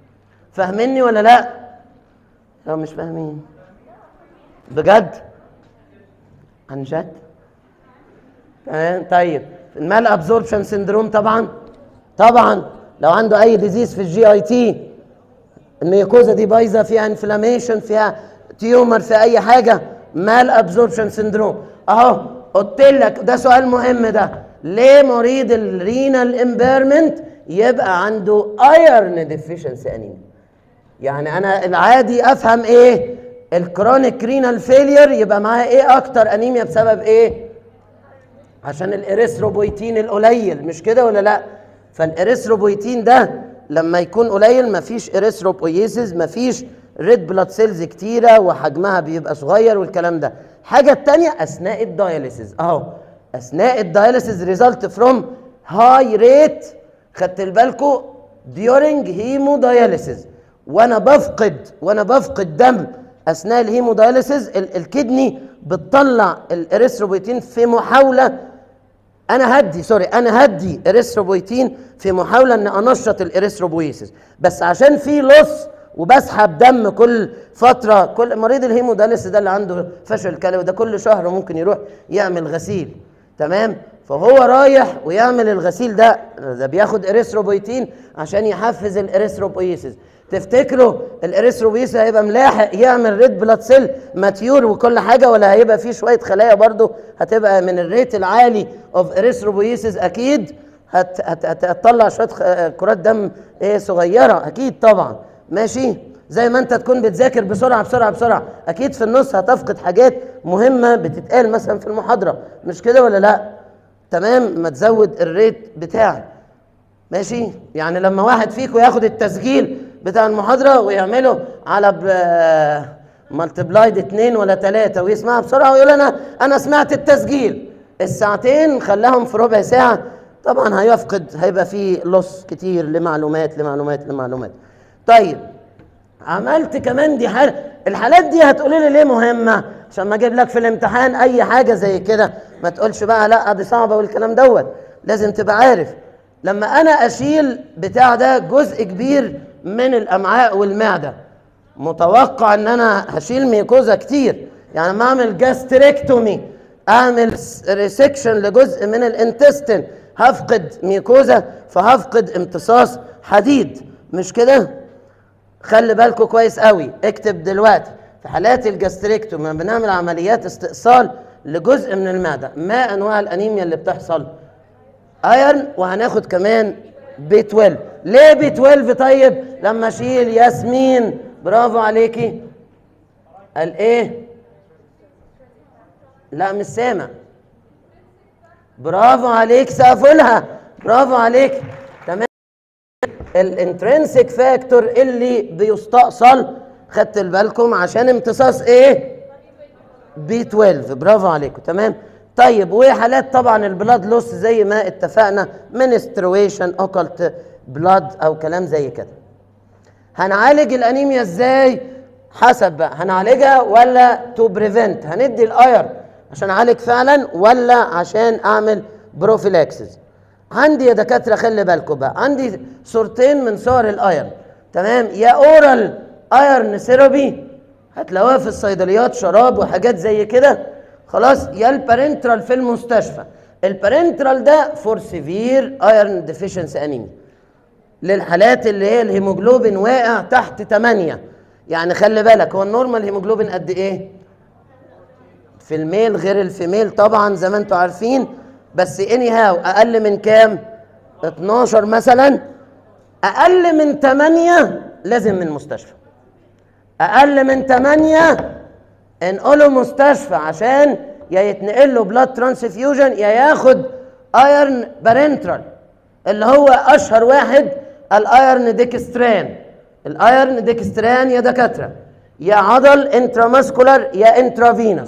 فاهمني ولا لا؟ لو مش فاهمين بجد؟ عن جد؟ تمام طيب المال ابزوربشن سندروم طبعا طبعا لو عنده اي ديزيز في الجي اي تي الميوكوزا دي بايظه فيها انفلاميشن فيها تيومر في اي حاجه مال ابزوربشن سندروم اهو قلت لك ده سؤال مهم ده ليه مريض الرينال امبيرمنت يبقى عنده ايرن ديفيشنسي انيميا يعني انا العادي افهم ايه الكرونيك رينال فيلير يبقى معاه ايه اكتر انيميا بسبب ايه عشان الاريثروبويتين القليل مش كده ولا لا فالاريثروبويتين ده لما يكون قليل مفيش اريثروبويسيس مفيش ريد بلاد سيلز كتيره وحجمها بيبقى صغير والكلام ده الحاجه التانية اثناء الداياليسيس اهو اثناء الداياليسيس ريزلت فروم هاي ريت خدت بالكم during hemodialysis وانا بفقد وانا بفقد دم اثناء الهيمودايليسيس ال- الكدني بتطلع الاريثروبويتين في محاوله انا هدي سوري انا هدي اريثروبويتين في محاوله ان انشط الاريثروبويسيس بس عشان في لص وبسحب دم كل فتره كل مريض الهيموداليسيس ده اللي عنده فشل كلوي ده كل شهر ممكن يروح يعمل غسيل تمام فهو رايح ويعمل الغسيل ده ده بياخد اريثروبويتين عشان يحفز الاريثروبويسيس تفتكروا الاريثروبويسيس هيبقى ملاحق يعمل ريد بلاد سيل ماتيور وكل حاجه ولا هيبقى فيه شويه خلايا برضه هتبقى من الريت العالي اوف اريثروبويسيس اكيد هت هت هت هتطلع شويه خ- آه، كرات دم ايه صغيره اكيد طبعا ماشي زي ما انت تكون بتذاكر بسرعه بسرعه بسرعه اكيد في النص هتفقد حاجات مهمه بتتقال مثلا في المحاضره مش كده ولا لا تمام ما تزود الريت بتاعك ماشي يعني لما واحد فيكم ياخد التسجيل بتاع المحاضره ويعمله على مالتبلايد اتنين ولا تلاته ويسمعها بسرعه ويقول انا انا سمعت التسجيل الساعتين خلاهم في ربع ساعه طبعا هيفقد هيبقى فيه لص كتير لمعلومات لمعلومات لمعلومات طيب عملت كمان دي حاجه الحالات دي هتقولي لي ليه مهمه عشان ما اجيب لك في الامتحان اي حاجه زي كده ما تقولش بقى لا دي صعبه والكلام دوت لازم تبقى عارف لما انا اشيل بتاع ده جزء كبير من الامعاء والمعده متوقع ان انا هشيل ميكوزا كتير يعني ما اعمل جاستريكتومي اعمل ريسكشن لجزء من الانتستين هفقد ميكوزا فهفقد امتصاص حديد مش كده خلي بالكم كويس قوي اكتب دلوقتي في حالات الجاستريكتومي لما بنعمل عمليات استئصال لجزء من المعده ما انواع الانيميا اللي بتحصل ايرن وهناخد كمان بي 12 ليه بي 12 طيب لما اشيل ياسمين برافو عليكي قال ايه لا مش سامع برافو عليك سقفولها برافو عليك تمام الانترنسيك فاكتور اللي بيستأصل خدت بالكم عشان امتصاص ايه بي 12 برافو عليكم تمام طيب وحالات طبعا البلاد لوس زي ما اتفقنا منسترويشن اوكلت بلاد او كلام زي كده هنعالج الانيميا ازاي حسب بقى هنعالجها ولا تو بريفنت هندي الاير عشان اعالج فعلا ولا عشان اعمل بروفيلاكسس عندي يا دكاتره خلي بالكم بقى عندي صورتين من صور الايرن تمام يا اورال ايرن ثيرابي هتلاقوها في الصيدليات شراب وحاجات زي كده خلاص يا البارنترال في المستشفى البارنترال ده فور سيفير ايرن ديفيشنسي انيميا للحالات اللي هي الهيموجلوبين واقع تحت 8 يعني خلي بالك هو النورمال هيموجلوبين قد ايه في الميل غير الفيميل طبعا زي ما انتم عارفين بس اني هاو اقل من كام 12 مثلا اقل من 8 لازم من مستشفى اقل من 8 انقله مستشفى عشان يا يتنقل له بلاد ترانسفيوجن يا ياخد ايرن بارنترال اللي هو اشهر واحد الايرن ديكستران الايرن ديكستران يا دكاتره يا عضل انتراماسكولار يا انترافينوس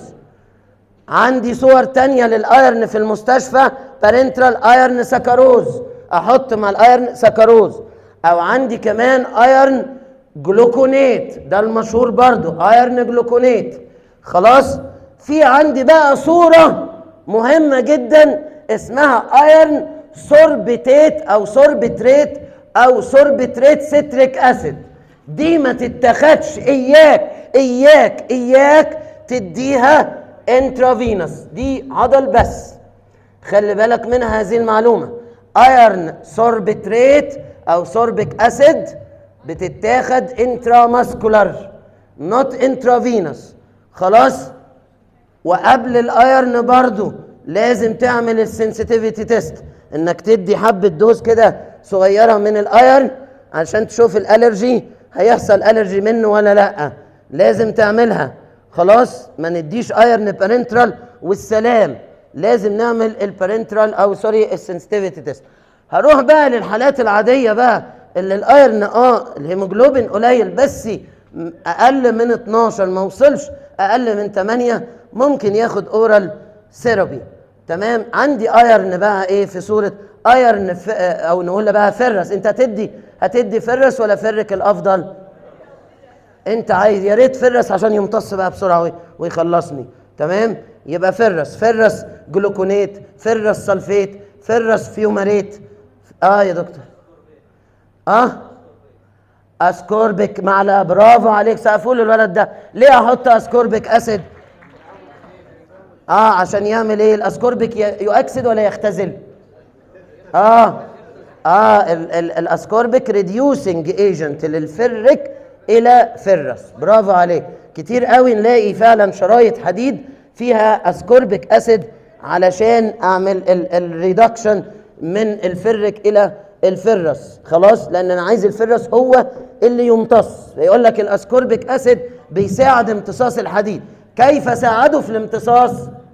عندي صور تانية للايرن في المستشفى بارنترال ايرن سكروز احط مع الايرن سكروز او عندي كمان ايرن جلوكونيت ده المشهور برضو ايرن جلوكونيت خلاص في عندي بقى صورة مهمة جدا اسمها ايرن سوربتيت او سوربتريت او سوربتريت ستريك اسيد دي ما تتاخدش اياك اياك اياك تديها انترافينوس دي عضل بس خلي بالك من هذه المعلومة ايرن سوربتريت او سوربيك اسيد بتتاخد انتراماسكولار نوت انترافينوس خلاص وقبل الايرن برضو لازم تعمل السنسيتيفيتي تيست انك تدي حبه دوز كده صغيره من الايرن عشان تشوف الالرجي هيحصل الرجي منه ولا لا لازم تعملها خلاص ما نديش ايرن بارنترال والسلام لازم نعمل البارنترال او سوري السنسيتيفيتي تيست هروح بقى للحالات العاديه بقى اللي الايرن اه الهيموجلوبين قليل بس اقل من 12 ما وصلش اقل من 8 ممكن ياخد اورال ثيرابي تمام عندي ايرن بقى ايه في صوره ايرن ف... او نقول بقى فرس انت هتدي هتدي فرس ولا فرك الافضل انت عايز يا ريت فرس عشان يمتص بقى بسرعه وي- ويخلصني تمام يبقى فرس فرس جلوكونيت فرس سلفيت فرس فيوماريت اه يا دكتور اه اسكوربيك معلقه برافو عليك سقفوا له الولد ده ليه احط اسكوربيك اسيد اه عشان يعمل ايه الاسكوربيك ي- يؤكسد ولا يختزل اه اه ال ال الاسكوربيك ريديوسنج ايجنت للفرك الى فرس برافو عليك كتير قوي نلاقي فعلا شرايط حديد فيها اسكوربيك اسيد علشان اعمل الريدكشن من الفرك الى الفرس خلاص لان انا عايز الفرس هو اللي يمتص يقول لك الاسكوربيك اسيد بيساعد امتصاص الحديد كيف ساعده في الامتصاص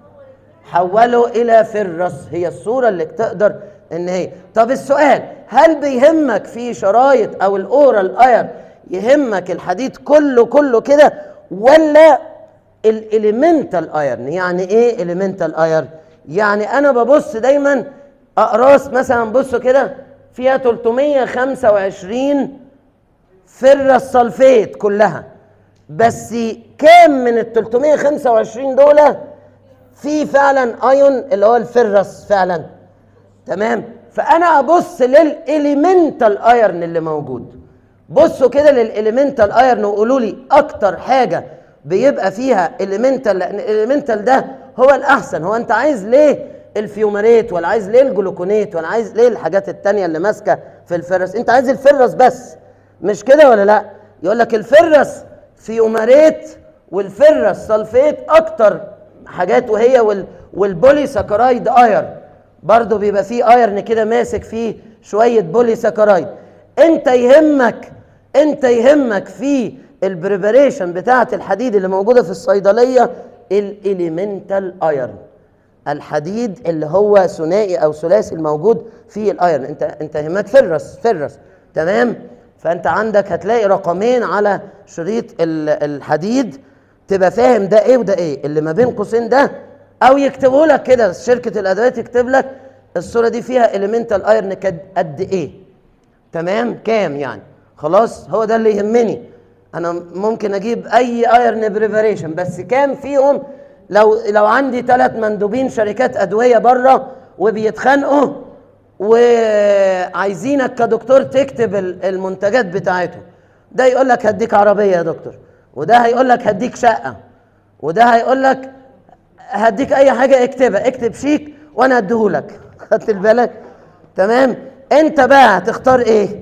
حوله الى فرس هي الصوره اللي تقدر ان هي طب السؤال هل بيهمك في شرايط او الاورال اير يهمك الحديد كله كله كده ولا الاليمنتال ايرن يعني ايه اليمنتال ايرن يعني انا ببص دايما اقراص مثلا بصوا كده فيها 325 فرة صلفيت كلها بس كام من ال 325 دول في فعلا ايون اللي هو الفرس فعلا تمام فانا ابص للاليمنتال ايرن اللي موجود بصوا كده للاليمنتال ايرن وقولوا لي اكتر حاجه بيبقى فيها اليمنتال لان الاليمنتال ده هو الاحسن هو انت عايز ليه الفيومريت ولا عايز ليه الجلوكونيت ولا عايز ليه الحاجات التانية اللي ماسكه في الفرس انت عايز الفرس بس مش كده ولا لا يقول لك الفرس فيومريت والفرس سلفيت اكتر حاجات وهي وال والبولي ساكرايد اير برضه بيبقى فيه ايرن كده ماسك فيه شويه بولي ساكرايد انت يهمك انت يهمك في البريباريشن بتاعه الحديد اللي موجوده في الصيدليه الاليمنتال ايرن الحديد اللي هو ثنائي او ثلاثي الموجود في الايرن انت انت يهمك فرس فرس تمام فانت عندك هتلاقي رقمين على شريط الحديد تبقى فاهم ده ايه وده ايه اللي ما بين قوسين ده او يكتبوا لك كده شركه الادوات تكتب لك الصوره دي فيها اليمنتال ايرن قد ايه تمام كام يعني خلاص هو ده اللي يهمني انا ممكن اجيب اي ايرن بريباريشن بس كام فيهم لو لو عندي ثلاث مندوبين شركات ادويه بره وبيتخانقوا وعايزينك كدكتور تكتب المنتجات بتاعتهم ده يقول لك هديك عربيه يا دكتور وده هيقول لك هديك شقه وده هيقول لك هديك اي حاجه اكتبها اكتب شيك وانا اديهولك خدت بالك تمام انت بقى هتختار ايه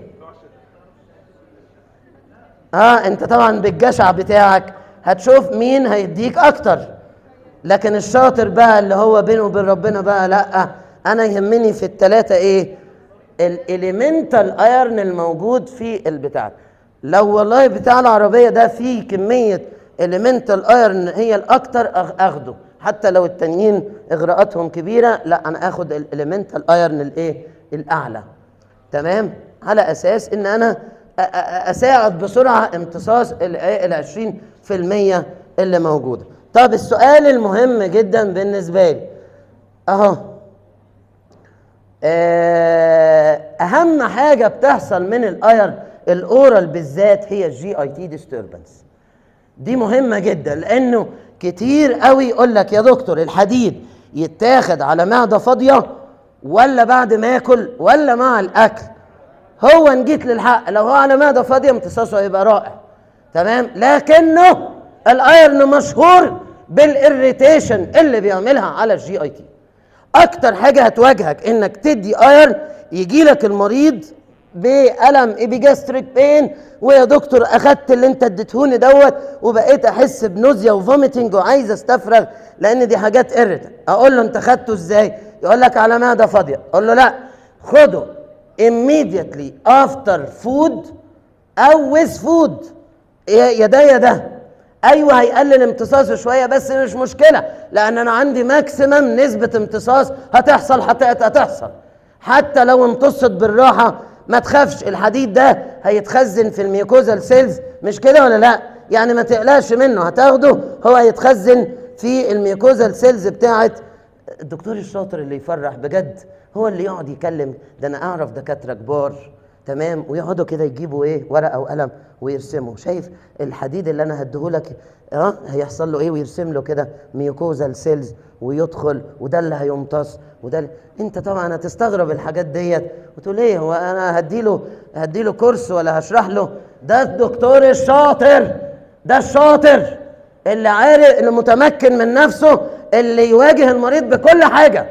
اه انت طبعا بالجشع بتاعك هتشوف مين هيديك اكتر لكن الشاطر بقى اللي هو بينه وبين ربنا بقى لا انا يهمني في الثلاثه ايه الاليمنتال ايرن الموجود في البتاع لو والله بتاع العربيه ده فيه كميه اليمنتال ايرن هي الاكتر اخده حتى لو التانيين اغراءاتهم كبيره لا انا اخد الاليمنتال ايرن الايه الاعلى تمام على اساس ان انا اساعد بسرعه امتصاص ال 20% اللي موجوده طب السؤال المهم جدا بالنسبه لي اهو اهم حاجه بتحصل من الايرن الاورال بالذات هي الجي اي تي ديستربنس دي مهمه جدا لانه كتير قوي يقول لك يا دكتور الحديد يتاخد على معده فاضيه ولا بعد ما ياكل ولا مع الاكل هو ان جيت للحق لو هو على معده فاضيه امتصاصه هيبقى رائع تمام لكنه الايرن مشهور بالاريتيشن اللي بيعملها على الجي اي تي اكتر حاجه هتواجهك انك تدي ايرن يجي لك المريض بألم ايبيجاستريك بين ويا دكتور اخدت اللي انت اديتهوني دوت وبقيت احس بنوزيا وفوميتنج وعايز استفرغ لان دي حاجات اريتن اقول له انت خدته ازاي يقول لك على معده فاضيه اقول له لا خده immediately after food او with food يا ده يا ده ايوه هيقلل امتصاصه شويه بس مش مشكله لان انا عندي ماكسيمم نسبه امتصاص هتحصل هتحصل حتى لو امتصت بالراحه ما تخافش الحديد ده هيتخزن في الميوكوزال سيلز مش كده ولا لا يعني ما تقلقش منه هتاخده هو هيتخزن في الميوكوزال سيلز بتاعت الدكتور الشاطر اللي يفرح بجد هو اللي يقعد يكلم ده انا اعرف دكاتره كبار تمام ويقعدوا كده يجيبوا ايه ورقه وقلم ويرسموا شايف الحديد اللي انا هديهولك اه هيحصل له ايه ويرسم له كده ميوكوزال سيلز ويدخل وده اللي هيمتص وده اللي... انت طبعا هتستغرب الحاجات ديت وتقول ايه هو انا هديله هديله كورس ولا هشرح له ده الدكتور الشاطر ده الشاطر اللي عارف اللي متمكن من نفسه اللي يواجه المريض بكل حاجه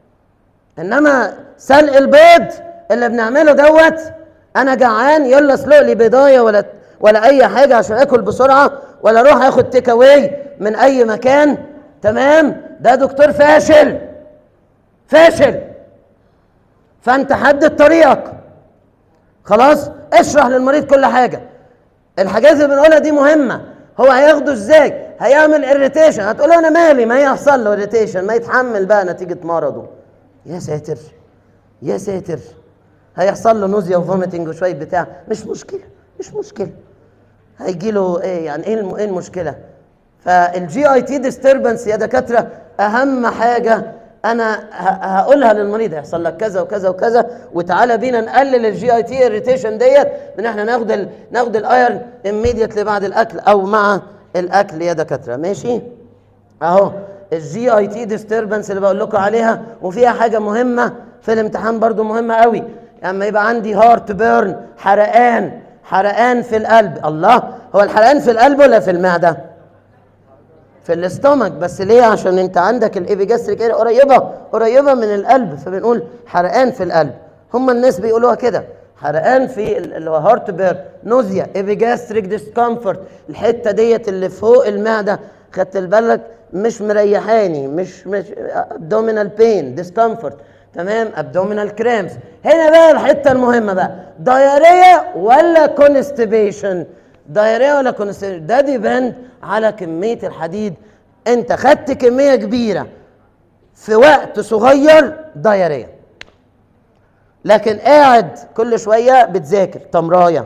انما سلق البيض اللي بنعمله دوت انا جعان يلا اسلق لي بيضايه ولا ولا اي حاجه عشان اكل بسرعه ولا اروح اخد تيك اواي من اي مكان تمام ده دكتور فاشل فاشل فانت حدد طريقك خلاص اشرح للمريض كل حاجه الحاجات اللي بنقولها دي مهمه هو هياخده ازاي هيعمل اريتيشن هتقول له انا مالي ما يحصل له اريتيشن ما يتحمل بقى نتيجه مرضه يا ساتر يا ساتر هيحصل له نوزيا وفوميتنج وشويه بتاع مش مشكله مش مشكله هيجي له ايه يعني ايه الم- ايه المشكله فالجي اي تي ديستربنس يا دكاتره اهم حاجه انا ه- هقولها للمريض هيحصل لك كذا وكذا وكذا وتعالى بينا نقلل الجي اي تي اريتيشن ديت ان احنا ناخد ال ناخد الايرن immediately بعد الاكل او مع الاكل يا دكاتره ماشي اهو الجي اي تي ديستربنس اللي بقول لكم عليها وفيها حاجه مهمه في الامتحان برضو مهمه قوي اما يبقى عندي هارت بيرن حرقان حرقان في القلب الله هو الحرقان في القلب ولا في المعده في الاستومك بس ليه عشان انت عندك الايبيجاستريك اريا قريبه قريبه من القلب فبنقول حرقان في القلب هم الناس بيقولوها كده حرقان في ال- اللي هو هارت بير نوزيا ايبيجاستريك ديسكمفورت الحته ديت اللي فوق المعده خدت بالك مش مريحاني مش مش ابدومينال بين ديسكمفورت تمام ابدومينال كرامز هنا بقى الحته المهمه بقى دايريا ولا كونستيبيشن دايريا ولا كونستيبيشن ده ديبند على كميه الحديد انت خدت كميه كبيره في وقت صغير دايريا لكن قاعد كل شويه بتذاكر تمرايه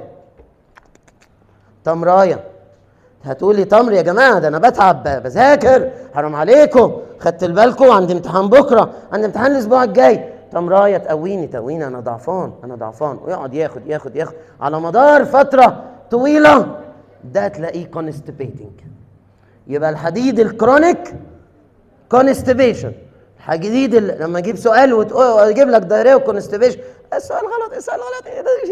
تمرايه هتقولي تمر يا جماعه ده انا بتعب بذاكر حرام عليكم خدت بالكم عندي امتحان بكره عندي امتحان الاسبوع الجاي تمرايه تقويني تقويني انا ضعفان انا ضعفان ويقعد ياخد ياخد ياخد على مدار فتره طويله ده تلاقيه كونستيبيتنج يبقى الحديد الكرونيك كونستيبيشن الحديد ال- لما اجيب سؤال وتقول اجيب لك دايريه وكونستيبيشن السؤال غلط السؤال غلط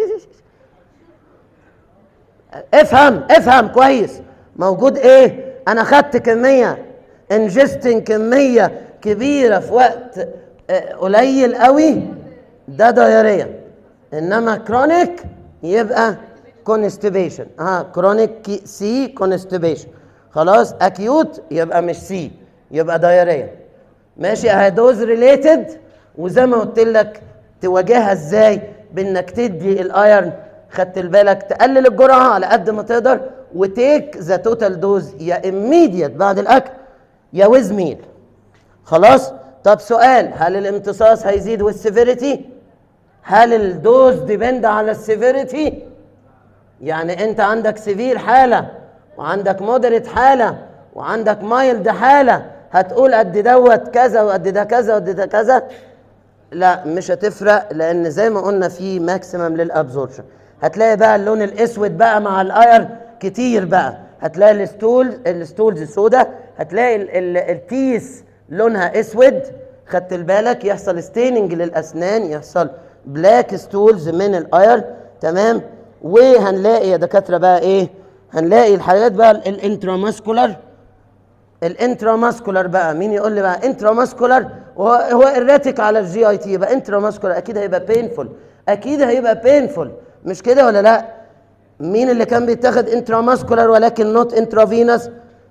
افهم افهم كويس موجود ايه انا خدت كميه انجستنج كميه كبيره في وقت آه، قليل قوي ده دايريه انما كرونيك يبقى كونستيبيشن اه كرونيك سي كونستيبيشن خلاص اكيوت يبقى مش سي يبقى دايريه ماشي اهي دوز ريليتد وزي ما قلت لك تواجهها ازاي بانك تدي الايرن خدت بالك تقلل الجرعه على قد ما تقدر وتيك ذا توتال دوز يا immediate بعد الاكل يا ويز ميل خلاص طب سؤال هل الامتصاص هيزيد والسيفيريتي هل الدوز ديبند على السيفيريتي يعني انت عندك سيفير حاله وعندك مودريت حاله وعندك مايلد حاله هتقول قد دوت كذا وقد ده كذا وقد ده كذا لا مش هتفرق لان زي ما قلنا في ماكسيمم للابزوربشن هتلاقي بقى اللون الاسود بقى مع الاير كتير بقى هتلاقي الستول الستولز السوداء هتلاقي ال- ال- التيس لونها اسود خدت بالك يحصل ستيننج للاسنان يحصل بلاك ستولز من الاير تمام وهنلاقي يا دكاتره بقى ايه هنلاقي الحاجات بقى الانتراماسكولار الانتراماسكولار بقى مين يقول لي بقى انتراماسكولار هو هو اراتيك على الجي اي تي يبقى انتراماسكولار اكيد هيبقى بينفول اكيد هيبقى بينفول مش كده ولا لا مين اللي كان بيتاخد انتراماسكولار ولكن نوت انترافينوس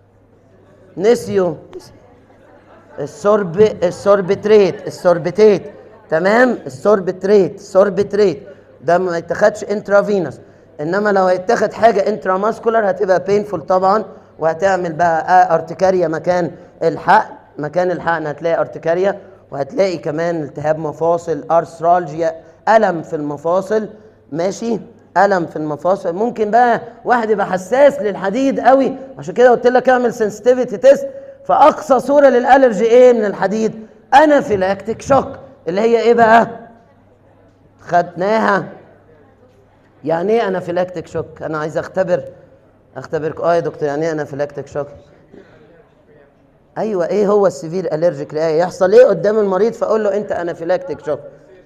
نسيو السورب السوربتريت السوربتيت تمام السوربتريت السوربتريت ده ما يتاخدش انترافينوس انما لو هيتاخد حاجه انتراماسكولار هتبقى بينفول طبعا وهتعمل بقى ارتكاريا مكان الحقن مكان الحقن هتلاقي ارتكاريا وهتلاقي كمان التهاب مفاصل ارثرالجيا الم في المفاصل ماشي الم في المفاصل ممكن بقى واحد يبقى حساس للحديد قوي عشان كده قلت لك اعمل سنسيتيفيتي تيست فاقصى صوره للالرجي ايه من الحديد انافيلاكتيك شوك اللي هي ايه بقى خدناها يعني ايه انافيلاكتيك شوك انا عايز اختبر اختبرك اه يا دكتور يعني ايه انافيلاكتيك شوك ايوه ايه هو السيفير الرجيك رياكشن يحصل ايه قدام المريض فاقول له انت انافيلاكتيك شوك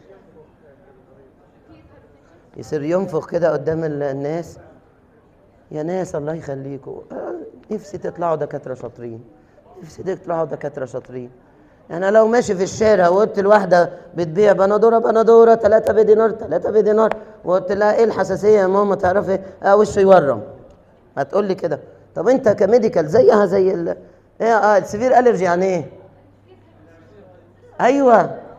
يصير ينفخ كده قدام ال- الناس يا ناس الله يخليكم آه، نفسي تطلعوا دكاتره شاطرين نفسي تطلعوا دكاتره شاطرين انا لو ماشي في الشارع وقلت لواحده بتبيع بندوره بندوره ثلاثه بدينار ثلاثه بدينار وقلت لها ايه الحساسيه يا ماما تعرفي اه وشه يورم هتقول لي كده طب انت كميديكال زيها زي ال ايه اه السيفير الرجي يعني ايه ايوه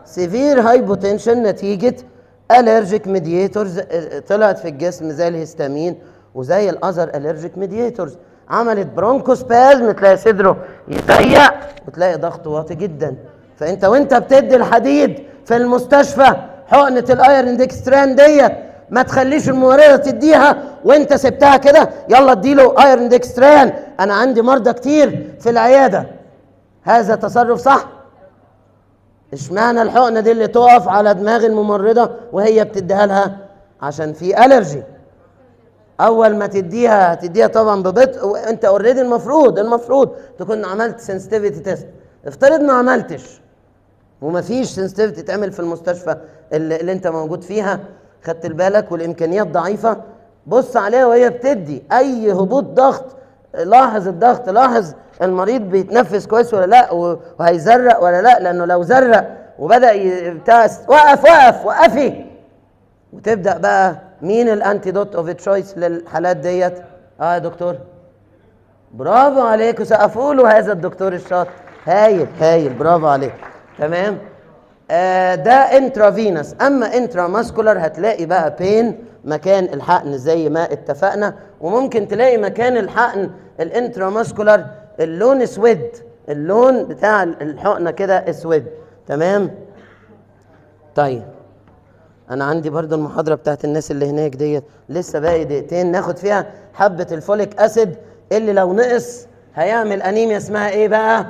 سيفير هايبوتنشن نتيجه الرجيك ميدياتورز طلعت في الجسم زي الهستامين وزي الاذر الرجيك ميدياتورز عملت برونكوسبازم تلاقي صدره يضيق وتلاقي ضغطه واطي جدا فانت وانت بتدي الحديد في المستشفى حقنه الايرن ديكستران ديت ما تخليش الممرضه تديها وانت سبتها كده يلا اديله ايرن ديكستران انا عندي مرضى كتير في العياده هذا تصرف صح اشمعنى الحقنه دي اللي تقف على دماغ الممرضه وهي بتديها لها عشان في الرجي اول ما تديها تديها طبعا ببطء وانت اوريدي المفروض المفروض تكون عملت سنسيتيفيتي تيست افترض ما عملتش ومفيش سنسيتيفيتي تعمل في المستشفى اللي, اللي انت موجود فيها خدت بالك والامكانيات ضعيفه بص عليها وهي بتدي اي هبوط ضغط لاحظ الضغط لاحظ المريض بيتنفس كويس ولا لا و- وهيزرق ولا لا لانه لو زرق وبدا ي- بتاع وقف وقف وقفي وتبدا بقى مين الانتيدوت اوف تشويس للحالات ديت اه يا دكتور برافو عليك وسقفوا له هذا الدكتور الشاطر هايل هايل برافو عليك تمام آه ده انترافينس اما انترا ماسكولار هتلاقي بقى بين مكان الحقن زي ما اتفقنا وممكن تلاقي مكان الحقن الانترا ماسكولار اللون اسود اللون بتاع الحقنه كده اسود تمام طيب انا عندي برضو المحاضره بتاعت الناس اللي هناك ديت لسه باقي دقيقتين ناخد فيها حبه الفوليك اسيد اللي لو نقص هيعمل انيميا اسمها ايه بقى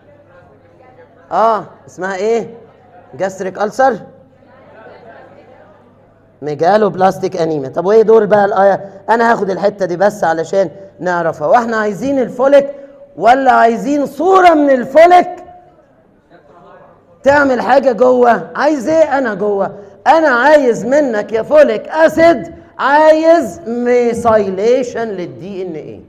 اه اسمها ايه جاستريك ألسر ميجالو بلاستيك انيميا طب وايه دور بقى الايه انا هاخد الحته دي بس علشان نعرفها واحنا عايزين الفوليك ولا عايزين صوره من الفوليك تعمل حاجه جوه عايز ايه انا جوه انا عايز منك يا فوليك اسيد عايز ميسايليشن للدي ان ايه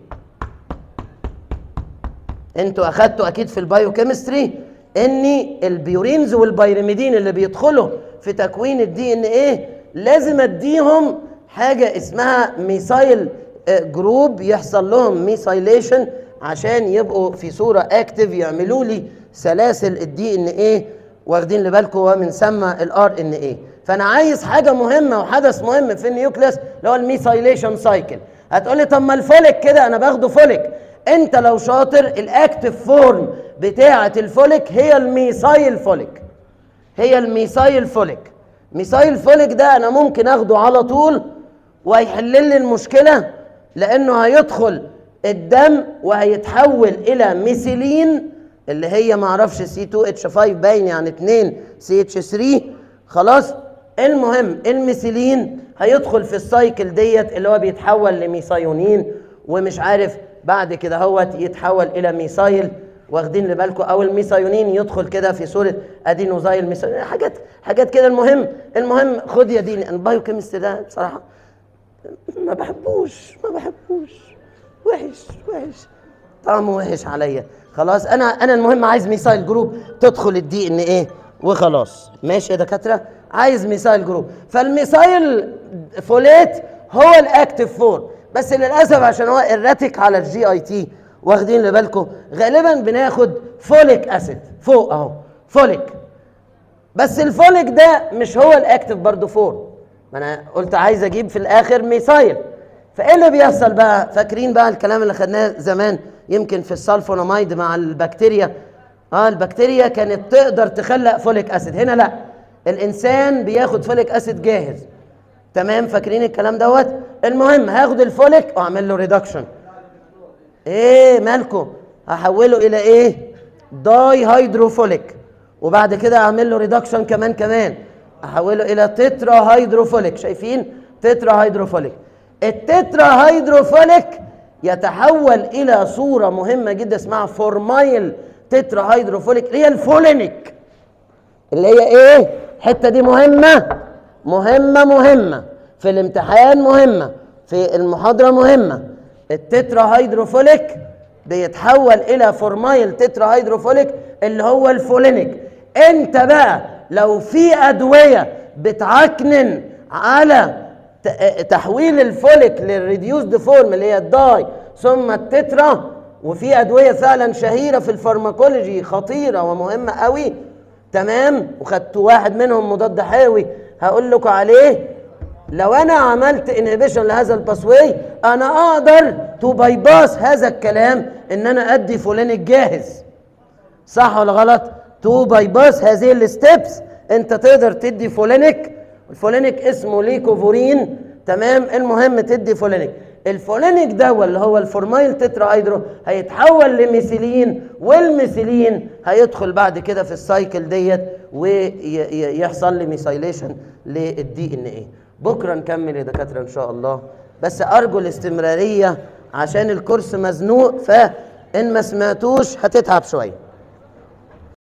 انتوا اخدتوا اكيد في البايوكيمستري ان البيورينز والبيرميدين اللي بيدخلوا في تكوين الدي ان ايه لازم اديهم حاجه اسمها ميسايل آه، جروب يحصل لهم ميسايليشن عشان يبقوا في صوره اكتف يعملوا لي سلاسل الدي ان ايه واخدين اللي بالكم هو من سمى الار ان ايه فانا عايز حاجه مهمه وحدث مهم في النيوكليس اللي هو الميسايليشن سايكل هتقولي طب ما الفوليك كده انا باخده فوليك انت لو شاطر الاكتف فورم بتاعه الفوليك هي الميسايل فوليك هي الميسايل فوليك ميسايل فوليك ده انا ممكن اخده على طول وهيحل لي المشكله لانه هيدخل الدم وهيتحول الى ميثيلين اللي هي ما اعرفش سي 2 اتش 5 باين يعني 2 سي اتش 3 خلاص المهم الميثيلين هيدخل في السايكل ديت اللي هو بيتحول لميثايونين ومش عارف بعد كده هو يتحول الى ميثايل واخدين اللي بالكم او الميثايونين يدخل كده في صوره ادينوزايل ميثايل حاجات حاجات كده المهم المهم خد يا ديني البايوكيمستري ده بصراحه ما بحبوش ما بحبوش وحش وحش طعمه وحش عليا خلاص انا انا المهم عايز ميثايل جروب تدخل الدي ان ايه وخلاص ماشي يا دكاتره عايز ميثايل جروب فالميثايل فوليت هو الاكتف فور بس للاسف عشان هو الراتيك على الجي اي تي واخدين اللي بالكم غالبا بناخد فوليك اسيد فوق اهو فوليك بس الفوليك ده مش هو الاكتف برضه فور ما انا قلت عايز اجيب في الاخر ميثايل فايه اللي بيحصل بقى فاكرين بقى الكلام اللي خدناه زمان يمكن في السلفوناميد مع البكتيريا اه البكتيريا كانت تقدر تخلق فوليك اسيد هنا لا الانسان بياخد فوليك اسيد جاهز تمام فاكرين الكلام دوت المهم هاخد الفوليك واعمل له ريدكشن ايه مالكم هحوله الى ايه داي هيدروفوليك وبعد كده اعمل له ريدكشن كمان كمان احوله الى تترا هيدروفوليك شايفين تترا هيدروفوليك التترا هيدروفوليك يتحول الى صوره مهمه جدا اسمها فورمايل تترا هيدروفوليك اللي هي الفولينيك اللي هي ايه الحته دي مهمه مهمه مهمه في الامتحان مهمه في المحاضره مهمه التترا هيدروفوليك بيتحول الى فورمايل تترا هيدروفوليك اللي هو الفولينيك انت بقى لو في ادويه بتعكنن على ت- تحويل الفوليك للريديوسد فورم اللي هي الداي ثم التترا وفي ادويه فعلا شهيره في الفارماكولوجي خطيره ومهمه قوي تمام وخدتوا واحد منهم مضاد حيوي هقول لكم عليه لو انا عملت انهبيشن لهذا الباسواي انا اقدر تو باي باس هذا الكلام ان انا ادي فلان الجاهز صح ولا غلط تو باي باس هذه الستبس انت تقدر تدي فولينيك الفولينيك اسمه ليكوفورين تمام المهم تدي فولينيك الفولينيك ده اللي هو الفورمايل تترا هيدرو هيتحول لميثيلين والميثيلين هيدخل بعد كده في السايكل ديت ويحصل لي ميثايليشن للدي ان ايه بكره نكمل يا دكاتره ان شاء الله بس ارجو الاستمراريه عشان الكورس مزنوق فان ما سمعتوش هتتعب شويه